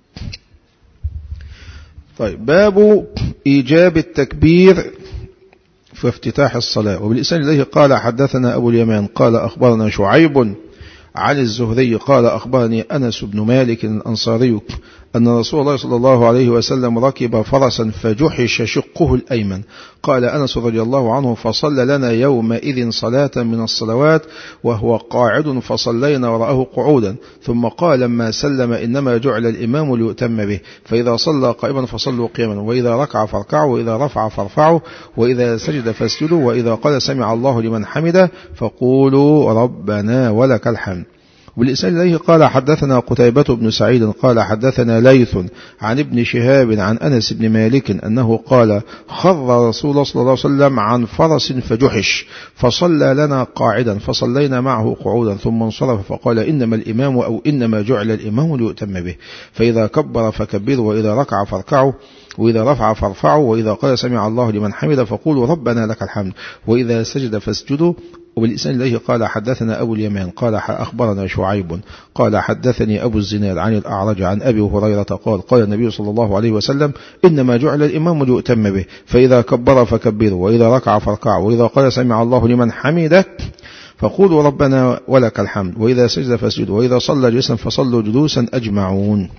[SPEAKER 1] طيب باب إيجاب التكبير في افتتاح الصلاة وبالإسان إليه قال حدثنا أبو اليمان قال أخبرنا شعيب عن الزهري قال أخبرني أنس بن مالك الأنصاري أن رسول الله صلى الله عليه وسلم ركب فرسا فجحش شقه الأيمن قال أنس رضي الله عنه فصلى لنا يومئذ صلاة من الصلوات وهو قاعد فصلينا وراءه قعودا ثم قال لما سلم إنما جعل الإمام ليؤتم به فإذا صلى قائما فصلوا قياما وإذا ركع فاركعوا وإذا رفع فارفعوا وإذا سجد فاسجدوا وإذا قال سمع الله لمن حمده فقولوا ربنا ولك الحمد والإسناد إليه قال حدثنا قتيبة بن سعيد قال حدثنا ليث عن ابن شهاب عن أنس بن مالك أنه قال خر رسول الله صلى الله عليه وسلم عن فرس فجحش فصلى لنا قاعدا فصلينا معه قعودا ثم انصرف فقال إنما الإمام أو إنما جعل الإمام ليؤتم به فإذا كبر فكبروا وإذا ركع فاركعوا وإذا رفع فارفعوا وإذا قال سمع الله لمن حمد فقولوا ربنا لك الحمد وإذا سجد فاسجدوا وبالإسناد إليه قال حدثنا أبو اليمان قال أخبرنا شعيب قال حدثني أبو الزناد عن الأعرج عن أبي هريرة قال قال النبي صلى الله عليه وسلم إنما جعل الإمام ليؤتم به فإذا كبر فكبروا وإذا ركع فاركعوا وإذا قال سمع الله لمن حمده فقولوا ربنا ولك الحمد وإذا سجد فاسجدوا وإذا صلى جلسا فصلوا جلوسا أجمعون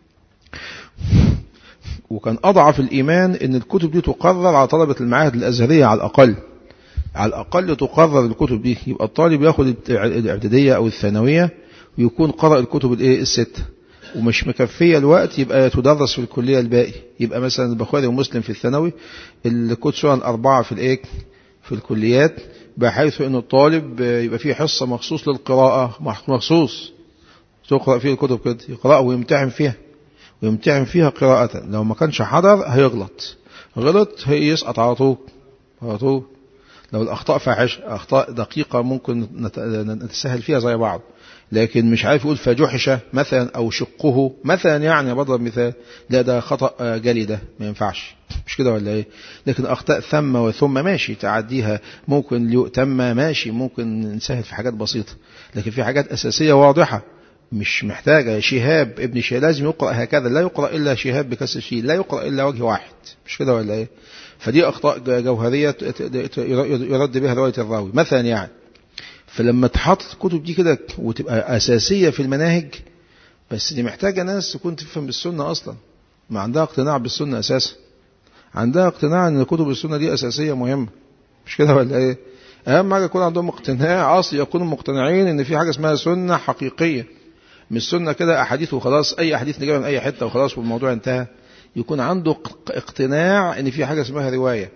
[SPEAKER 1] وكان أضعف الإيمان أن الكتب دي تقرر على طلبة المعاهد الأزهرية على الأقل على الأقل تقرر الكتب دي يبقى الطالب ياخد الاعدادية أو الثانوية ويكون قرأ الكتب الايه الستة ومش مكفية الوقت يبقى تدرس في الكلية الباقي يبقى مثلا البخاري ومسلم في الثانوي الكتب الأربعة في الايه في الكليات بحيث أن الطالب يبقى فيه حصة مخصوص للقراءة مخصوص تقرأ فيه الكتب كده يقرأ ويمتحن فيها ويمتحن فيها قراءة لو ما كانش حضر هيغلط غلط هيسقط على طول على طول لو الأخطاء فاحش أخطاء دقيقة ممكن نتسهل فيها زي بعض لكن مش عارف يقول فجحش مثلا أو شقه مثلا يعني بضرب مثال لا ده خطأ جلي ده ما ينفعش مش كده ولا ايه لكن أخطاء ثم وثم ماشي تعديها ممكن ليؤتم ماشي ممكن نسهل في حاجات بسيطة لكن في حاجات أساسية واضحة مش محتاجة شهاب ابن شهاب لازم يقرأ هكذا لا يقرأ إلا شهاب بكسر شيء لا يقرأ إلا وجه واحد مش كده ولا ايه فدي أخطاء جوهرية يرد بها رواية الراوي مثلا يعني فلما تحط الكتب دي كده وتبقى أساسية في المناهج بس دي محتاجة ناس تكون تفهم بالسنة أصلا ما عندها اقتناع بالسنة أساسا عندها اقتناع أن كتب السنة دي أساسية مهمة مش كده ولا إيه أهم حاجة يكون عندهم اقتناع أصل يكونوا مقتنعين أن في حاجة اسمها سنة حقيقية مش سنة كده أحاديث وخلاص أي حديث نجيبها من أي حتة وخلاص والموضوع انتهى يكون عنده اقتناع ان في حاجة اسمها رواية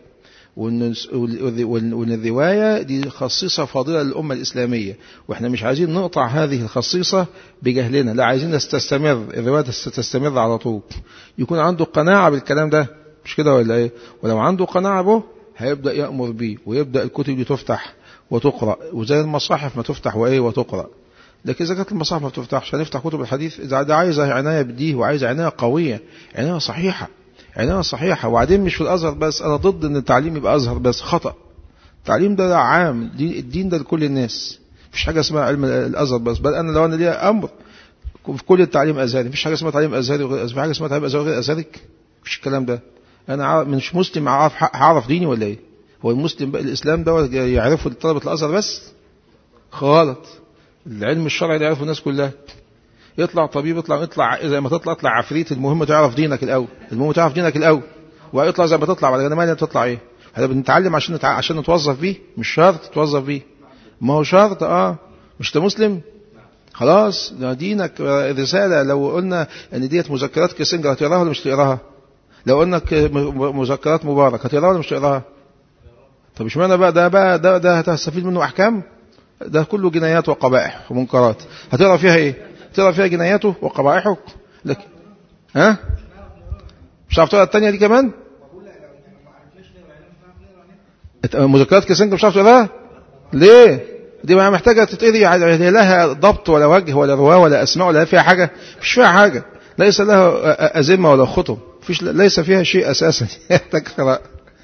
[SPEAKER 1] وان الرواية دي خصيصة فاضلة للأمة الإسلامية واحنا مش عايزين نقطع هذه الخصيصة بجهلنا لا عايزين تستمر الرواية تستمر على طول يكون عنده قناعة بالكلام ده مش كده ولا ايه ولو عنده قناعة به هيبدأ يأمر بيه ويبدأ الكتب دي تفتح وتقرأ وزي المصاحف ما تفتح وإيه وتقرأ لكن إذا كانت المصاحف ما بتفتحش هنفتح كتب الحديث إذا ده عايزة عناية بديه وعايزة عناية قوية عناية صحيحة عناية صحيحة وبعدين مش في الأزهر بس أنا ضد إن التعليم يبقى أزهر بس خطأ التعليم ده, ده عام الدين ده لكل الناس مفيش حاجة اسمها علم الأزهر بس بل أنا لو أنا ليا أمر في كل التعليم أزهري مفيش حاجة اسمها تعليم أزهري وغير أزهري حاجة اسمها تعليم أزهري غير أزهرك مفيش الكلام ده أنا مش مسلم عارف هعرف ديني ولا إيه هو المسلم بقى الإسلام ده يعرفه طلبة الأزهر بس غلط العلم الشرعي ده يعرفه الناس كلها يطلع طبيب يطلع يطلع زي ما تطلع اطلع عفريت المهم تعرف دينك الاول المهم تعرف دينك الاول ويطلع زي ما تطلع بعد كده مالي تطلع ايه احنا بنتعلم عشان نتع... عشان نتوظف بيه مش شرط تتوظف بيه ما هو شرط اه مش انت مسلم خلاص ده دينك رساله لو قلنا ان ديت مذكرات كيسنجر هتقراها ولا مش تقراها لو قلنا مذكرات مبارك هتقراها ولا مش تقراها طب اشمعنى بقى ده بقى ده ده هتستفيد منه احكام ده كله جنايات وقبائح ومنكرات هتقرا فيها ايه تقرا فيها جناياته وقبائحه لكن ها مش عارف تقرا الثانيه دي كمان مذكرات كيسنجر مش عارف تقراها ليه دي ما محتاجة تتقري هي لها ضبط ولا وجه ولا رواه ولا أسماء ولا فيها حاجة مش فيها حاجة ليس لها أزمة ولا خطب فيش ليس فيها شيء أساسا يحتاج قراءة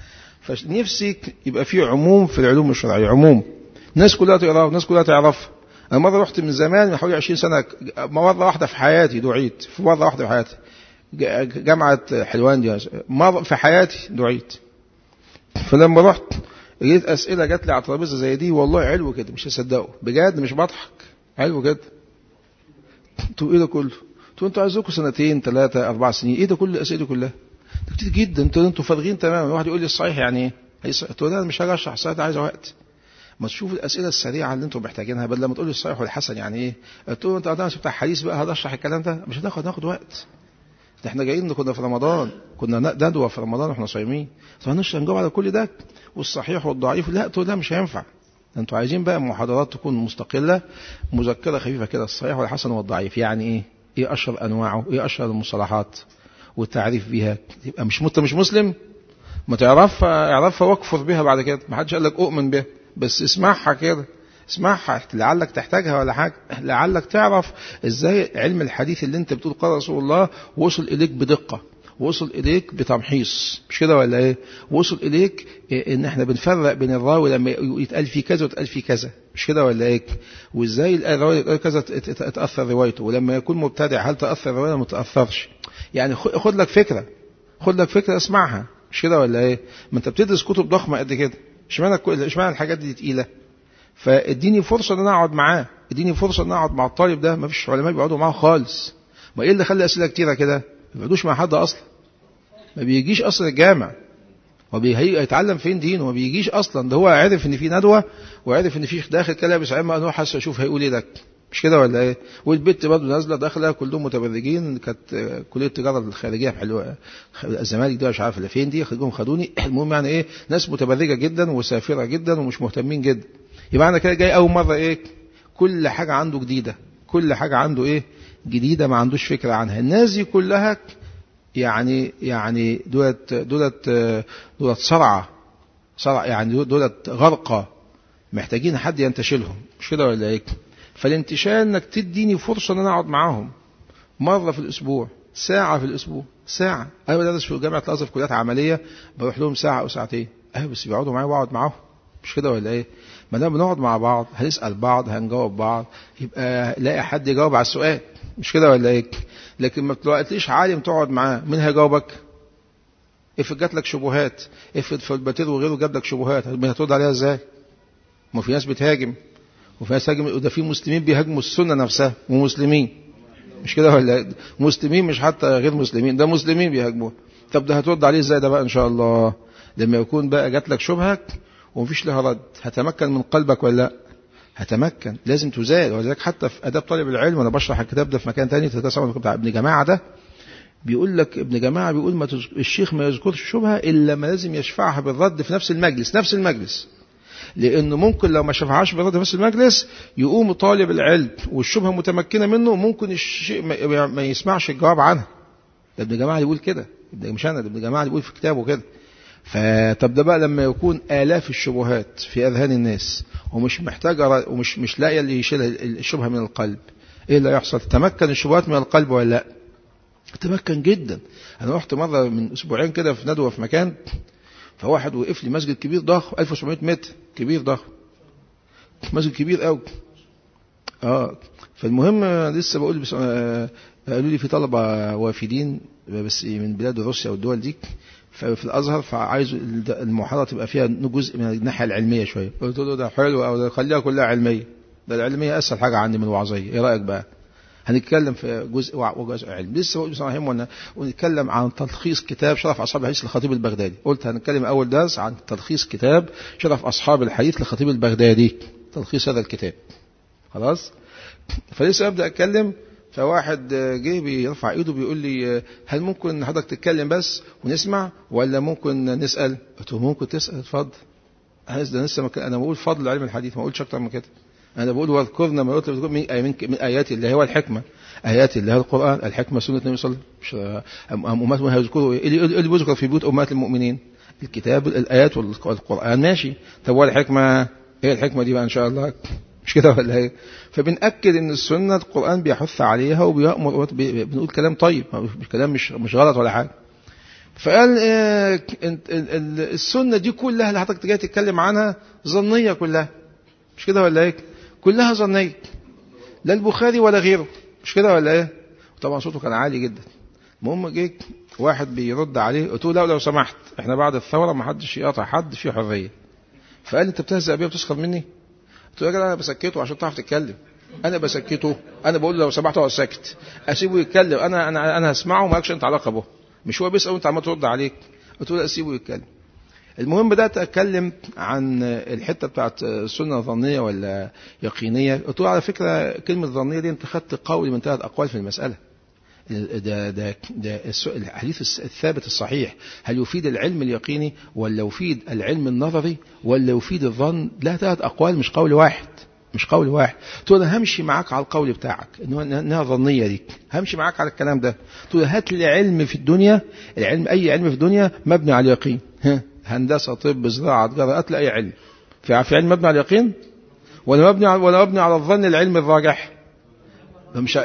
[SPEAKER 1] فنفسي يبقى فيه عموم في العلوم الشرعية عموم الناس كلها تقراها والناس كلها تعرفها أنا مرة رحت من زمان من حوالي 20 سنة مرة واحدة في حياتي دعيت في مرة واحدة في حياتي جامعة حلوان دي مرة في حياتي دعيت فلما رحت لقيت أسئلة جات لي على الترابيزة زي دي والله علو كده مش هصدقه بجد مش بضحك علو كده انتوا ايه ده كله؟ انتوا انتوا عايزكم سنتين ثلاثة أربع سنين ايه ده كل الأسئلة دي كلها؟ ده كتير جدا انتوا انتوا فارغين تماما واحد يقول لي الصحيح يعني ايه؟ تقول انا مش هاجي اشرح الصحيح عايز وقت ما تشوف الاسئله السريعه اللي انتم محتاجينها بدل ما تقول لي الصحيح والحسن يعني ايه تقول انت انا بتاع حديث بقى هشرح الكلام ده مش هناخد ناخد وقت ده احنا جايين كنا في رمضان كنا ندوه في رمضان واحنا صايمين طب هنشرح نجاوب على كل ده والصحيح والضعيف لا تقول لا مش هينفع انتوا عايزين بقى محاضرات تكون مستقله مذكره خفيفه كده الصحيح والحسن والضعيف يعني ايه ايه اشهر انواعه ايه اشهر المصطلحات والتعريف بيها يبقى مش انت مش مسلم ما تعرف اعرفها واكفر بها بعد كده ما حدش قال لك اؤمن بها بس اسمعها كده اسمعها لعلك تحتاجها ولا حاجة لعلك تعرف ازاي علم الحديث اللي انت بتقول قال رسول الله وصل اليك بدقة وصل اليك بتمحيص مش كده ولا ايه وصل اليك إيه ان احنا بنفرق بين الراوي لما يتقال فيه كذا ويتقال فيه كذا مش كده ولا ايه وازاي الراوي يتقال كذا تاثر روايته ولما يكون مبتدع هل تاثر روايته ما تاثرش يعني خد لك فكره خد لك فكره اسمعها مش كده ولا ايه ما انت بتدرس كتب ضخمه قد كده اشمعنى اشمعنى الحاجات دي تقيله فاديني فرصه ان انا اقعد معاه اديني فرصه ان انا اقعد مع الطالب ده ما فيش علماء بيقعدوا معاه خالص ما ايه اللي خلى اسئله كتيره كده ما بيقعدوش مع حد اصلا ما بيجيش اصلا الجامع وبيتعلم فين دينه ما بيجيش اصلا ده هو عرف ان في ندوه وعرف ان في داخل كلابس عم انا حاسس اشوف هيقول ايه ده مش كده ولا ايه والبت برضه نازله داخله كلهم متبرجين كانت كليه التجاره الخارجيه في حلوه الزمالك دي مش عارف اللي فين دي خدوهم خدوني المهم يعني ايه ناس متبرجه جدا وسافره جدا ومش مهتمين جدا يبقى انا كده جاي اول مره ايه كل حاجه عنده جديده كل حاجه عنده ايه جديده ما عندوش فكره عنها الناس دي كلها يعني يعني دولت دولت دولت صرعه صرع يعني دولت غرقه محتاجين حد ينتشلهم مش كده ولا ايه فالانتشال انك تديني فرصه ان انا اقعد معاهم مره في الاسبوع ساعه في الاسبوع ساعه انا بدرس في جامعه الازهر في كليات عمليه بروح لهم ساعه او ساعتين ايوه بس بيقعدوا معايا واقعد معاهم مش كده ولا ايه ما دام بنقعد مع بعض هنسال بعض هنجاوب بعض يبقى لاقي حد يجاوب على السؤال مش كده ولا ايه لكن ما تلاقيش عالم تقعد معاه مين هيجاوبك افرض جات لك شبهات افرض في الباتير وغيره جاب لك شبهات هترد عليها ازاي ما في ناس بتهاجم وفي ناس هاجم وده في مسلمين بيهاجموا السنه نفسها ومسلمين مش كده ولا مسلمين مش حتى غير مسلمين ده مسلمين بيهاجموه طب ده هترد عليه ازاي ده بقى ان شاء الله لما يكون بقى جات لك شبهك ومفيش لها رد هتمكن من قلبك ولا لا هتمكن لازم تزال ولذلك حتى في اداب طالب العلم وانا بشرح الكتاب ده في مكان تاني تتسمع بتاع ابن جماعه ده بيقول لك ابن جماعه بيقول ما تز... الشيخ ما يذكرش الشبهه الا ما لازم يشفعها بالرد في نفس المجلس نفس المجلس لانه ممكن لو ما شفعهاش بالرد في نفس المجلس يقوم طالب العلم والشبهه متمكنه منه ممكن الشيء ما, ما يسمعش الجواب عنها ده ابن جماعه يقول كده مش انا ده ابن جماعه يقول في كتابه كده فطب ده بقى لما يكون آلاف الشبهات في أذهان الناس ومش محتاجة ومش مش لاقية اللي يشيل الشبهة من القلب إيه اللي يحصل؟ تمكن الشبهات من القلب ولا لا؟ تمكن جدا أنا رحت مرة من أسبوعين كده في ندوة في مكان فواحد وقف لي مسجد كبير ضخم 1700 متر كبير ضخم مسجد كبير قوي اه فالمهم لسه بقول بس آه قالوا لي في طلبة وافدين بس من بلاد روسيا والدول دي في الازهر فعايز المحاضره تبقى فيها جزء من الناحيه العلميه شويه قلت له ده حلو او خليها كلها علميه ده العلميه اسهل حاجه عندي من الوعظيه ايه رايك بقى هنتكلم في جزء وجزء علم لسه بقول بصراحه ونتكلم عن تلخيص كتاب شرف اصحاب الحديث للخطيب البغدادي قلت هنتكلم اول درس عن تلخيص كتاب شرف اصحاب الحديث للخطيب البغدادي تلخيص هذا الكتاب خلاص فلسه ابدا اتكلم فواحد جه بيرفع ايده بيقول لي هل ممكن حضرتك تتكلم بس ونسمع ولا ممكن نسال؟ قلت له ممكن تسال اتفضل. ده لسه مك... انا بقول فضل علم الحديث ما اقولش اكتر من كده. انا بقول واذكرنا ما قلت من, من, من ايات اللي هو الحكمه ايات اللي هي القران الحكمه سنه النبي صلى الله عليه وسلم امهاتهم هيذكروا ايه اللي بيذكر في بيوت امهات المؤمنين؟ الكتاب الايات والقران ماشي طب والحكمه ايه الحكمه دي بقى ان شاء الله؟ مش كده ولا ايه فبنأكد ان السنة القرآن بيحث عليها وبيأمر بنقول كلام طيب مش كلام مش مش غلط ولا حاجة فقال آه السنة دي كلها اللي حضرتك جاي تتكلم عنها ظنية كلها مش كده ولا ايه كلها ظنية لا البخاري ولا غيره مش كده ولا ايه طبعا صوته كان عالي جدا المهم جه واحد بيرد عليه قلت له لا لو سمحت احنا بعد الثوره ما حدش يقطع حد في حريه فقال لي انت بتهزأ بيا وبتسخر مني قلت له يا جدع انا بسكته عشان تعرف تتكلم انا بسكته انا بقول له لو سمحت اقعد ساكت اسيبه يتكلم انا انا انا هسمعه مالكش انت علاقه به مش هو بيسال وانت عمال ترد عليك قلت له لا اسيبه يتكلم المهم بدات اتكلم عن الحته بتاعت السنه الظنيه ولا يقينيه قلت له على فكره كلمه ظنيه دي انت خدت قول من ثلاث اقوال في المساله ده ده ده الحديث الثابت الصحيح هل يفيد العلم اليقيني ولا يفيد العلم النظري ولا يفيد الظن لا ثلاث اقوال مش قول واحد مش قول واحد تقول انا همشي معاك على القول بتاعك انها ظنيه دي همشي معاك على الكلام ده تقول هات لي علم في الدنيا العلم اي علم في الدنيا مبني على اليقين ها هندسه طب زراعه تجاره هات لي اي علم في في علم مبني على اليقين ولا مبني على ولا مبني على الظن العلم الراجح مش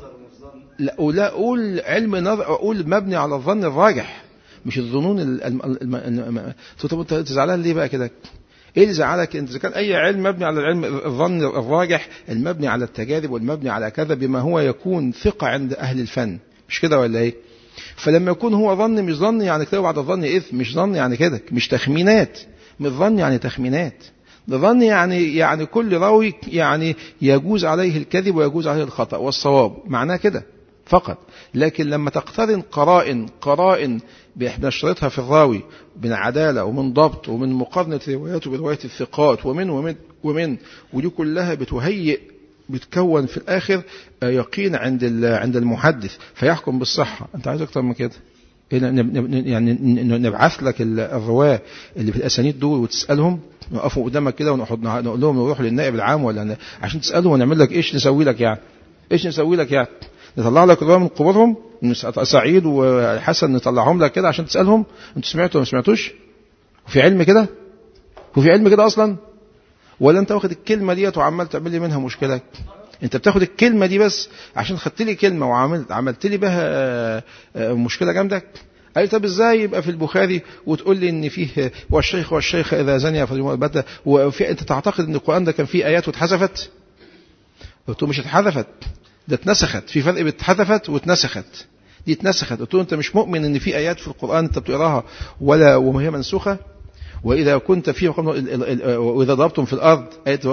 [SPEAKER 1] لا ولا اقول علم نظر اقول مبني على الظن الراجح مش الظنون الم... طب انت زعلان ليه بقى كده ايه اللي زعلك انت اذا كان اي علم مبني على العلم الظن الراجح المبني على التجارب والمبني على كذا بما هو يكون ثقة عند اهل الفن مش كده ولا ايه فلما يكون هو ظن مش ظن يعني كده بعد الظن اثم مش ظن يعني كده مش تخمينات مش ظن يعني تخمينات ده ظن يعني يعني كل راوي يعني يجوز عليه الكذب ويجوز عليه الخطأ والصواب معناه كده فقط لكن لما تقترن قرائن قرائن بنشرتها في الراوي من عدالة ومن ضبط ومن مقارنة رواياته برواية الثقات ومن ومن ومن ودي كلها بتهيئ بتكون في الآخر يقين عند عند المحدث فيحكم بالصحة أنت عايز أكتر من كده يعني نبعث لك الرواه اللي في الاسانيد دول وتسالهم يقفوا قدامك كده ونقول لهم نروح للنائب العام ولا عشان تسالهم ونعمل لك ايش نسوي لك يعني ايش نسوي لك يعني نطلع لك الرواية من قبورهم سعيد وحسن نطلعهم لك كده عشان تسألهم انتوا سمعتوا ولا ما سمعتوش وفي علم كده وفي علم كده اصلا ولا انت واخد الكلمة ديت وعمال تعمل لي منها مشكلة انت بتاخد الكلمة دي بس عشان خدت لي كلمة وعملت عملت لي بها مشكلة جامدة قال طب ازاي يبقى في البخاري وتقول لي ان فيه والشيخ والشيخ اذا زني فالبتة وفي انت تعتقد ان القران ده كان فيه ايات واتحذفت؟ قلت له مش اتحذفت ده اتنسخت في فرق بين اتحذفت واتنسخت دي اتنسخت قلت له انت مش مؤمن ان في ايات في القران انت بتقراها ولا وهي منسوخه واذا كنت في واذا ضربتم في الارض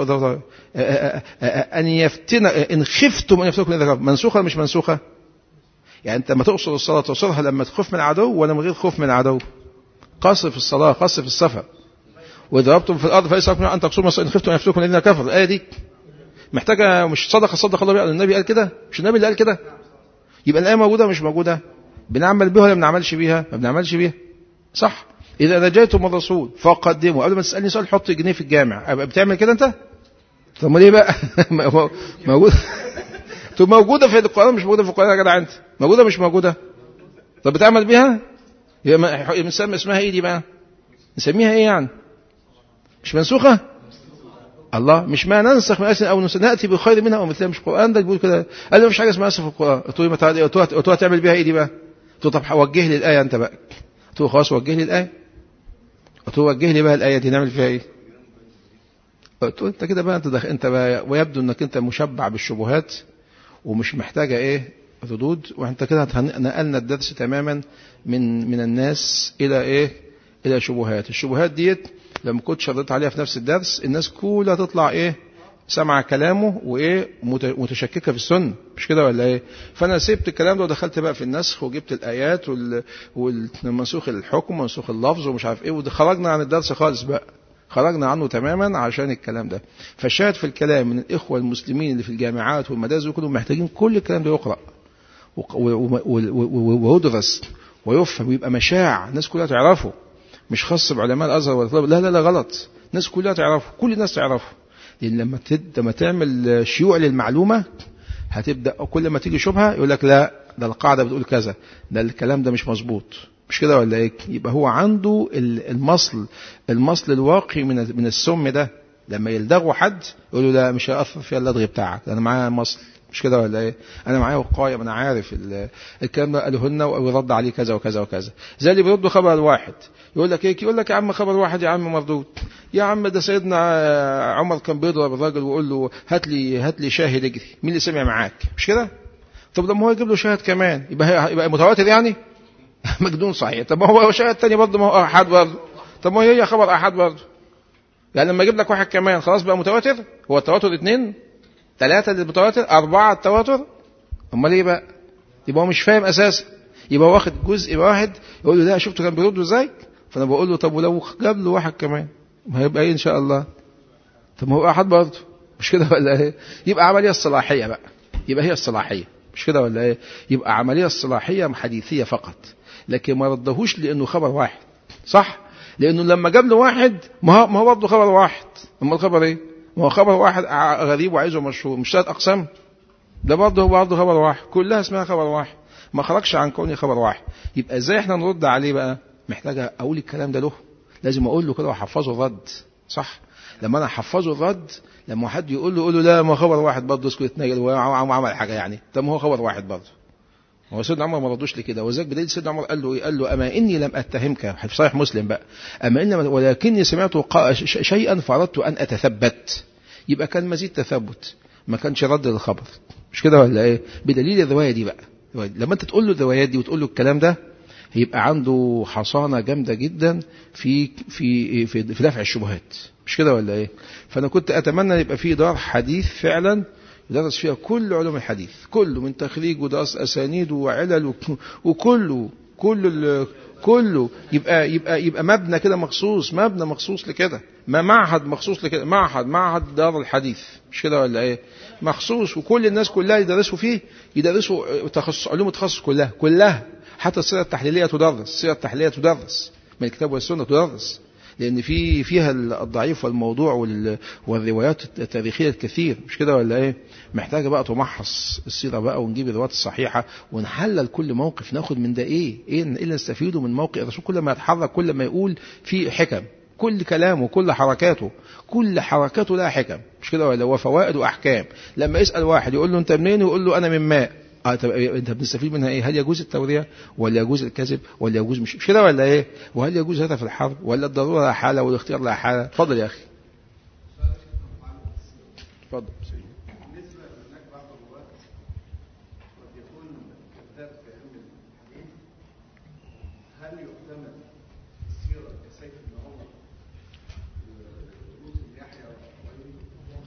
[SPEAKER 1] ان يفتن ان خفتم ان يفتنكم منسوخه ولا مش منسوخه؟ يعني انت لما تقصر الصلاه تقصرها لما تخاف من العدو ولا من غير خوف من العدو؟ قصر في الصلاه قصر في السفر واذا ضربتم في الارض فليس لكم ان تقصروا ان خفتم ان يفتنكم الذين كفروا الايه دي محتاجه مش صدق صدق الله بيها النبي قال كده مش النبي اللي قال كده يبقى الايه موجوده مش موجوده بنعمل بيها ولا ما بنعملش بيها ما بنعملش بيها صح اذا نجيتم الرسول فقدموا قبل ما تسالني سؤال حط جنيه في الجامع بتعمل كده انت طب ليه بقى موجوده طب موجوده في القران مش موجوده في القران يا جدع انت موجوده مش موجوده طب بتعمل بيها يبقى اسمها ايه دي بقى نسميها ايه يعني مش منسوخه الله مش ما ننسخ من آية أو نأتي بخير منها أو مثلها مش القرآن ده بيقول كده قال لي مفيش حاجة اسمها آسف في القرآن قلت له قلت له هتعمل بيها إيه دي بقى؟ قلت له طب وجه لي الآية أنت بقى قلت له خلاص وجه لي الآية قلت له وجه لي بقى الآية دي نعمل فيها إيه؟ قلت له أنت كده بقى أنت دخ... أنت بقى ويبدو أنك أنت مشبع بالشبهات ومش محتاجة إيه؟ ردود وأنت كده نقلنا الدرس تماما من من الناس إلى إيه؟ إلى شبهات الشبهات ديت لما كنت شرطت عليها في نفس الدرس الناس كلها تطلع ايه سمع كلامه وايه متشككه في السنه مش كده ولا ايه فانا سبت الكلام ده ودخلت بقى في النسخ وجبت الايات وال... والمنسوخ الحكم ومنسوخ اللفظ ومش عارف ايه وخرجنا عن الدرس خالص بقى خرجنا عنه تماما عشان الكلام ده فالشاهد في الكلام من الاخوه المسلمين اللي في الجامعات والمدارس كلهم محتاجين كل الكلام ده يقرا ويدرس ويفهم ويبقى مشاع الناس كلها تعرفه مش خاص بعلماء الازهر ولا طلاب لا لا لا غلط الناس كلها تعرفه كل الناس تعرفه لان لما تد... لما تعمل شيوع للمعلومه هتبدا كل ما تيجي شبهه يقول لك لا ده القاعده بتقول كذا ده الكلام ده مش مظبوط مش كده ولا ايه يبقى هو عنده المصل المصل الواقي من من السم ده لما يلدغوا حد يقولوا لا مش هيأثر فيها اللدغ بتاعك انا معايا مصل مش كده ولا ايه انا معايا وقايه ما انا عارف الكلام ده قالهن ويرد عليه كذا وكذا وكذا زي اللي بيردوا خبر الواحد يقول لك ايه يقول لك يا عم خبر واحد يا عم مردود يا عم ده سيدنا عمر كان بيضرب الراجل ويقول له هات لي هات لي شاهد اجري مين اللي سمع معاك مش كده طب لما هو يجيب له شاهد كمان يبقى يبقى متواتر يعني مجنون صحيح طب ما هو شاهد تاني برضه ما هو احد برضه طب ما هي خبر احد برضه يعني لما اجيب لك واحد كمان خلاص بقى متواتر هو التواتر اثنين ثلاثة للمتواتر أربعة التواتر أمال إيه بقى؟ يبقى هو مش فاهم أساسا يبقى واخد جزء واحد يقول له لا شفته كان بيرد ازاي؟ فأنا بقول له طب ولو جاب له واحد كمان ما هيبقى إيه إن شاء الله؟ طب ما هو أحد برضه مش كده ولا إيه؟ يبقى عملية الصلاحية بقى يبقى هي الصلاحية مش كده ولا إيه؟ يبقى عملية الصلاحية حديثية فقط لكن ما ردهوش لأنه خبر واحد صح؟ لأنه لما جاب له واحد ما هو ما هو برضه خبر واحد أما الخبر إيه؟ ما هو خبر واحد غريب وعايزه مشهور مش ثلاث أقسام ده برضه هو برضه خبر واحد كلها اسمها خبر واحد ما خرجش عن كوني خبر واحد يبقى ازاي احنا نرد عليه بقى محتاج اقول الكلام ده له لازم اقول له كده واحفظه الرد صح لما انا احفظه الرد لما حد يقول له يقول له لا ما خبر واحد برضه اسكت اتنجل وعمل حاجه يعني طب ما هو خبر واحد برضه هو سيدنا عمر ما رضوش لكده وذاك بدليل سيدنا عمر قال له ايه؟ قال له اما اني لم اتهمك في صحيح مسلم بقى اما اني ولكني سمعت شيئا فاردت ان اتثبت يبقى كان مزيد تثبت ما كانش رد للخبر مش كده ولا ايه بدليل الروايه دي بقى لما انت تقول له الروايات دي وتقول له الكلام ده هيبقى عنده حصانه جامده جدا في في في, في دفع الشبهات مش كده ولا ايه فانا كنت اتمنى يبقى في دار حديث فعلا يدرس فيها كل علوم الحديث كله من تخريج ودرس اسانيد وعلل وكله كل كله يبقى يبقى يبقى مبنى كده مخصوص مبنى مخصوص لكده ما معهد مخصوص لكده معهد معهد دار الحديث مش كده ولا ايه مخصوص وكل الناس كلها يدرسوا فيه يدرسوا تخصص علوم التخصص كلها كلها حتى السيره التحليليه تدرس السيره التحليليه تدرس من الكتاب والسنه تدرس لان في فيها الضعيف والموضوع والروايات التاريخيه الكثير مش كده ولا ايه محتاجه بقى تمحص السيره بقى ونجيب الروايات الصحيحه ونحلل كل موقف ناخد من ده ايه ايه اللي نستفيده من موقف الرسول كل ما يتحرك كل ما يقول في حكم كل كلامه كل حركاته كل حركاته لها حكم مش كده ولا وفوائد واحكام لما يسال واحد يقول له انت منين يقول له انا من ماء اه طب انت بتستفيد منها ايه؟ هل يجوز التوريه ولا يجوز الكذب ولا يجوز مش, مش كده ولا ايه؟ وهل يجوز هذا في الحرب ولا الضروره لها حاله والاختيار لها حاله؟ اتفضل يا اخي. اتفضل
[SPEAKER 2] بالنسبه هناك بعض الرواه قد يكون كذاب في علم الحديث هل يحتمل السيره كسيف بن عمر يوسف يحيى وغيره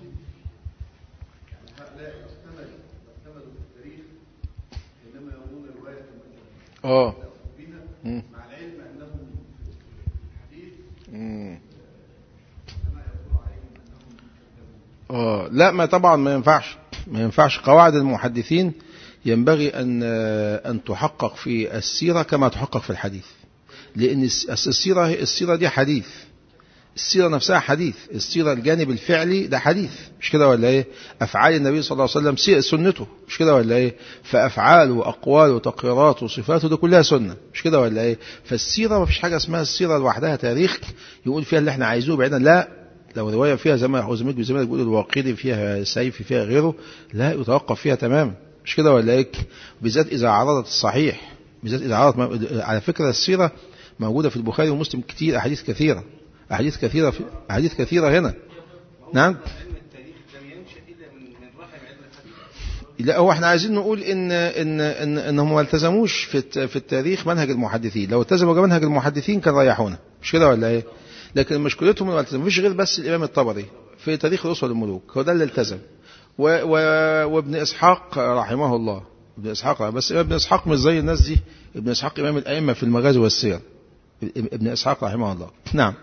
[SPEAKER 2] يعني هؤلاء يحتمل يحتمل في التاريخ انما يرون روايه مثلا
[SPEAKER 1] اه
[SPEAKER 2] بنا مع العلم انهم في الحديث
[SPEAKER 1] مم.
[SPEAKER 2] انما يقول عليهم انهم كذابون
[SPEAKER 1] اه لا ما طبعا ما ينفعش ما ينفعش قواعد المحدثين ينبغي ان ان تحقق في السيره كما تحقق في الحديث لان الس- السيره السيره دي حديث السيره نفسها حديث السيره الجانب الفعلي ده حديث مش كده ولا ايه افعال النبي صلى الله عليه وسلم سي- سنته مش كده ولا ايه فافعاله واقواله وتقريراته وصفاته ده كلها سنه مش كده ولا ايه فالسيره ما فيش حاجه اسمها السيره لوحدها تاريخ يقول فيها اللي احنا عايزوه بعيدا لا لو روايه فيها زي ما زميلك بزميلك بيقول الواقدي فيها سيف فيها غيره لا يتوقف فيها تماما مش كده ولا ايه بالذات اذا عرضت الصحيح بالذات اذا عرضت على فكره السيره موجوده في البخاري ومسلم كتير احاديث كثيره احاديث كثيره في احاديث كثيره هنا نعم
[SPEAKER 2] علم التاريخ لم ينشا الا من من رحم علم الحديث
[SPEAKER 1] لا هو احنا عايزين نقول ان ان ان انهم ما التزموش في الت- في التاريخ منهج المحدثين لو التزموا منهج المحدثين كان ريحونا مش كده ولا ايه لكن مشكلتهم انه ما التزموا مفيش غير بس الامام الطبري في تاريخ الاسر الملوك هو ده اللي التزم و و وابن اسحاق رحمه الله ابن اسحاق بس ابن اسحاق مش زي الناس دي ابن اسحاق امام الائمه في المغازي والسير ابن اسحاق رحمه الله نعم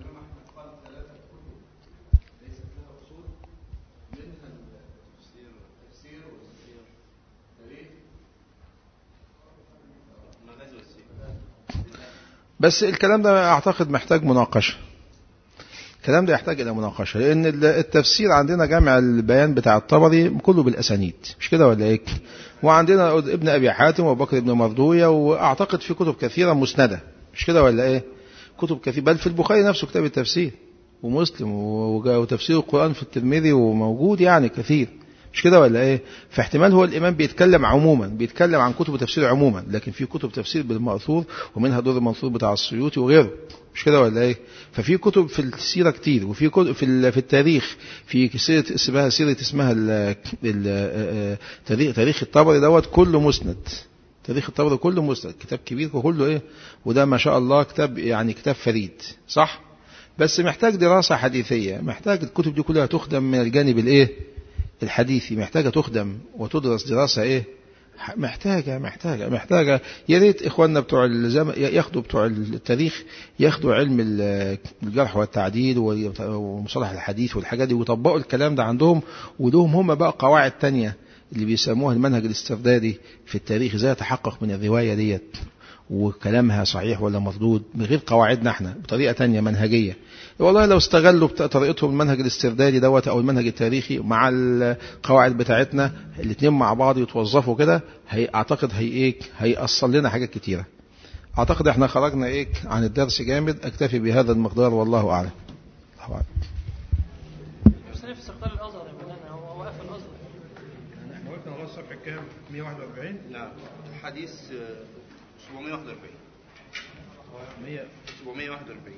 [SPEAKER 1] بس الكلام ده اعتقد محتاج مناقشه الكلام ده يحتاج الى مناقشه لان ال- التفسير عندنا جامع البيان بتاع الطبري كله بالاسانيد مش كده ولا ايه وعندنا ابن ابي حاتم وابو بكر بن مردويه واعتقد في كتب كثيره مسنده مش كده ولا ايه كتب كثيره بل في البخاري نفسه كتاب التفسير ومسلم وج- وتفسير القرآن في الترمذي وموجود يعني كثير مش كده ولا ايه فاحتمال هو الامام بيتكلم عموما بيتكلم عن كتب تفسير عموما لكن في كتب تفسير بالمأثور ومنها دور المنصور بتاع السيوطي وغيره مش كده ولا ايه ففي كتب في السيره كتير وفي كتب في ال- في التاريخ في سيره اسمها سيره اسمها ال- ال- آه، آه، تاريخ تاريخ الطبري دوت كله مسند تاريخ الطبري كله مسند كتاب كبير وكله ايه وده ما شاء الله كتاب يعني كتاب فريد صح بس محتاج دراسة حديثية محتاج الكتب دي كلها تخدم من الجانب الايه الحديثي محتاجة تخدم وتدرس دراسة ايه ح- محتاجة محتاجة محتاجة يا ريت اخواننا بتوع الزم... ياخدوا بتوع التاريخ ياخدوا علم ال- الجرح والتعديل ويط- ومصطلح الحديث والحاجات دي ويطبقوا الكلام ده عندهم ولهم هم بقى قواعد تانية اللي بيسموها المنهج الاستردادي في التاريخ ازاي يتحقق من الرواية ديت وكلامها صحيح ولا مردود بغير قواعدنا احنا بطريقة تانية منهجية والله لو استغلوا بت- طريقتهم المنهج الاستردادي دوت او المنهج التاريخي مع القواعد بتاعتنا الاثنين مع بعض يتوظفوا كده هي اعتقد هي ايه هيأصل لنا حاجات كتيرة اعتقد احنا خرجنا ايه عن الدرس جامد اكتفي بهذا المقدار والله اعلم الله اعلم
[SPEAKER 3] بس انا في استقطاب الازهر يا مولانا هو هو قفل الازهر
[SPEAKER 1] احنا وقفنا لغايه الصفحه كام 141
[SPEAKER 4] نعم حديث آه، 741
[SPEAKER 1] 100
[SPEAKER 4] 741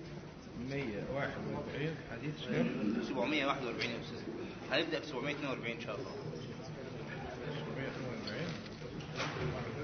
[SPEAKER 1] 141 حديث
[SPEAKER 4] 741 يا استاذ هنبدا في 742 ان شاء الله
[SPEAKER 1] 742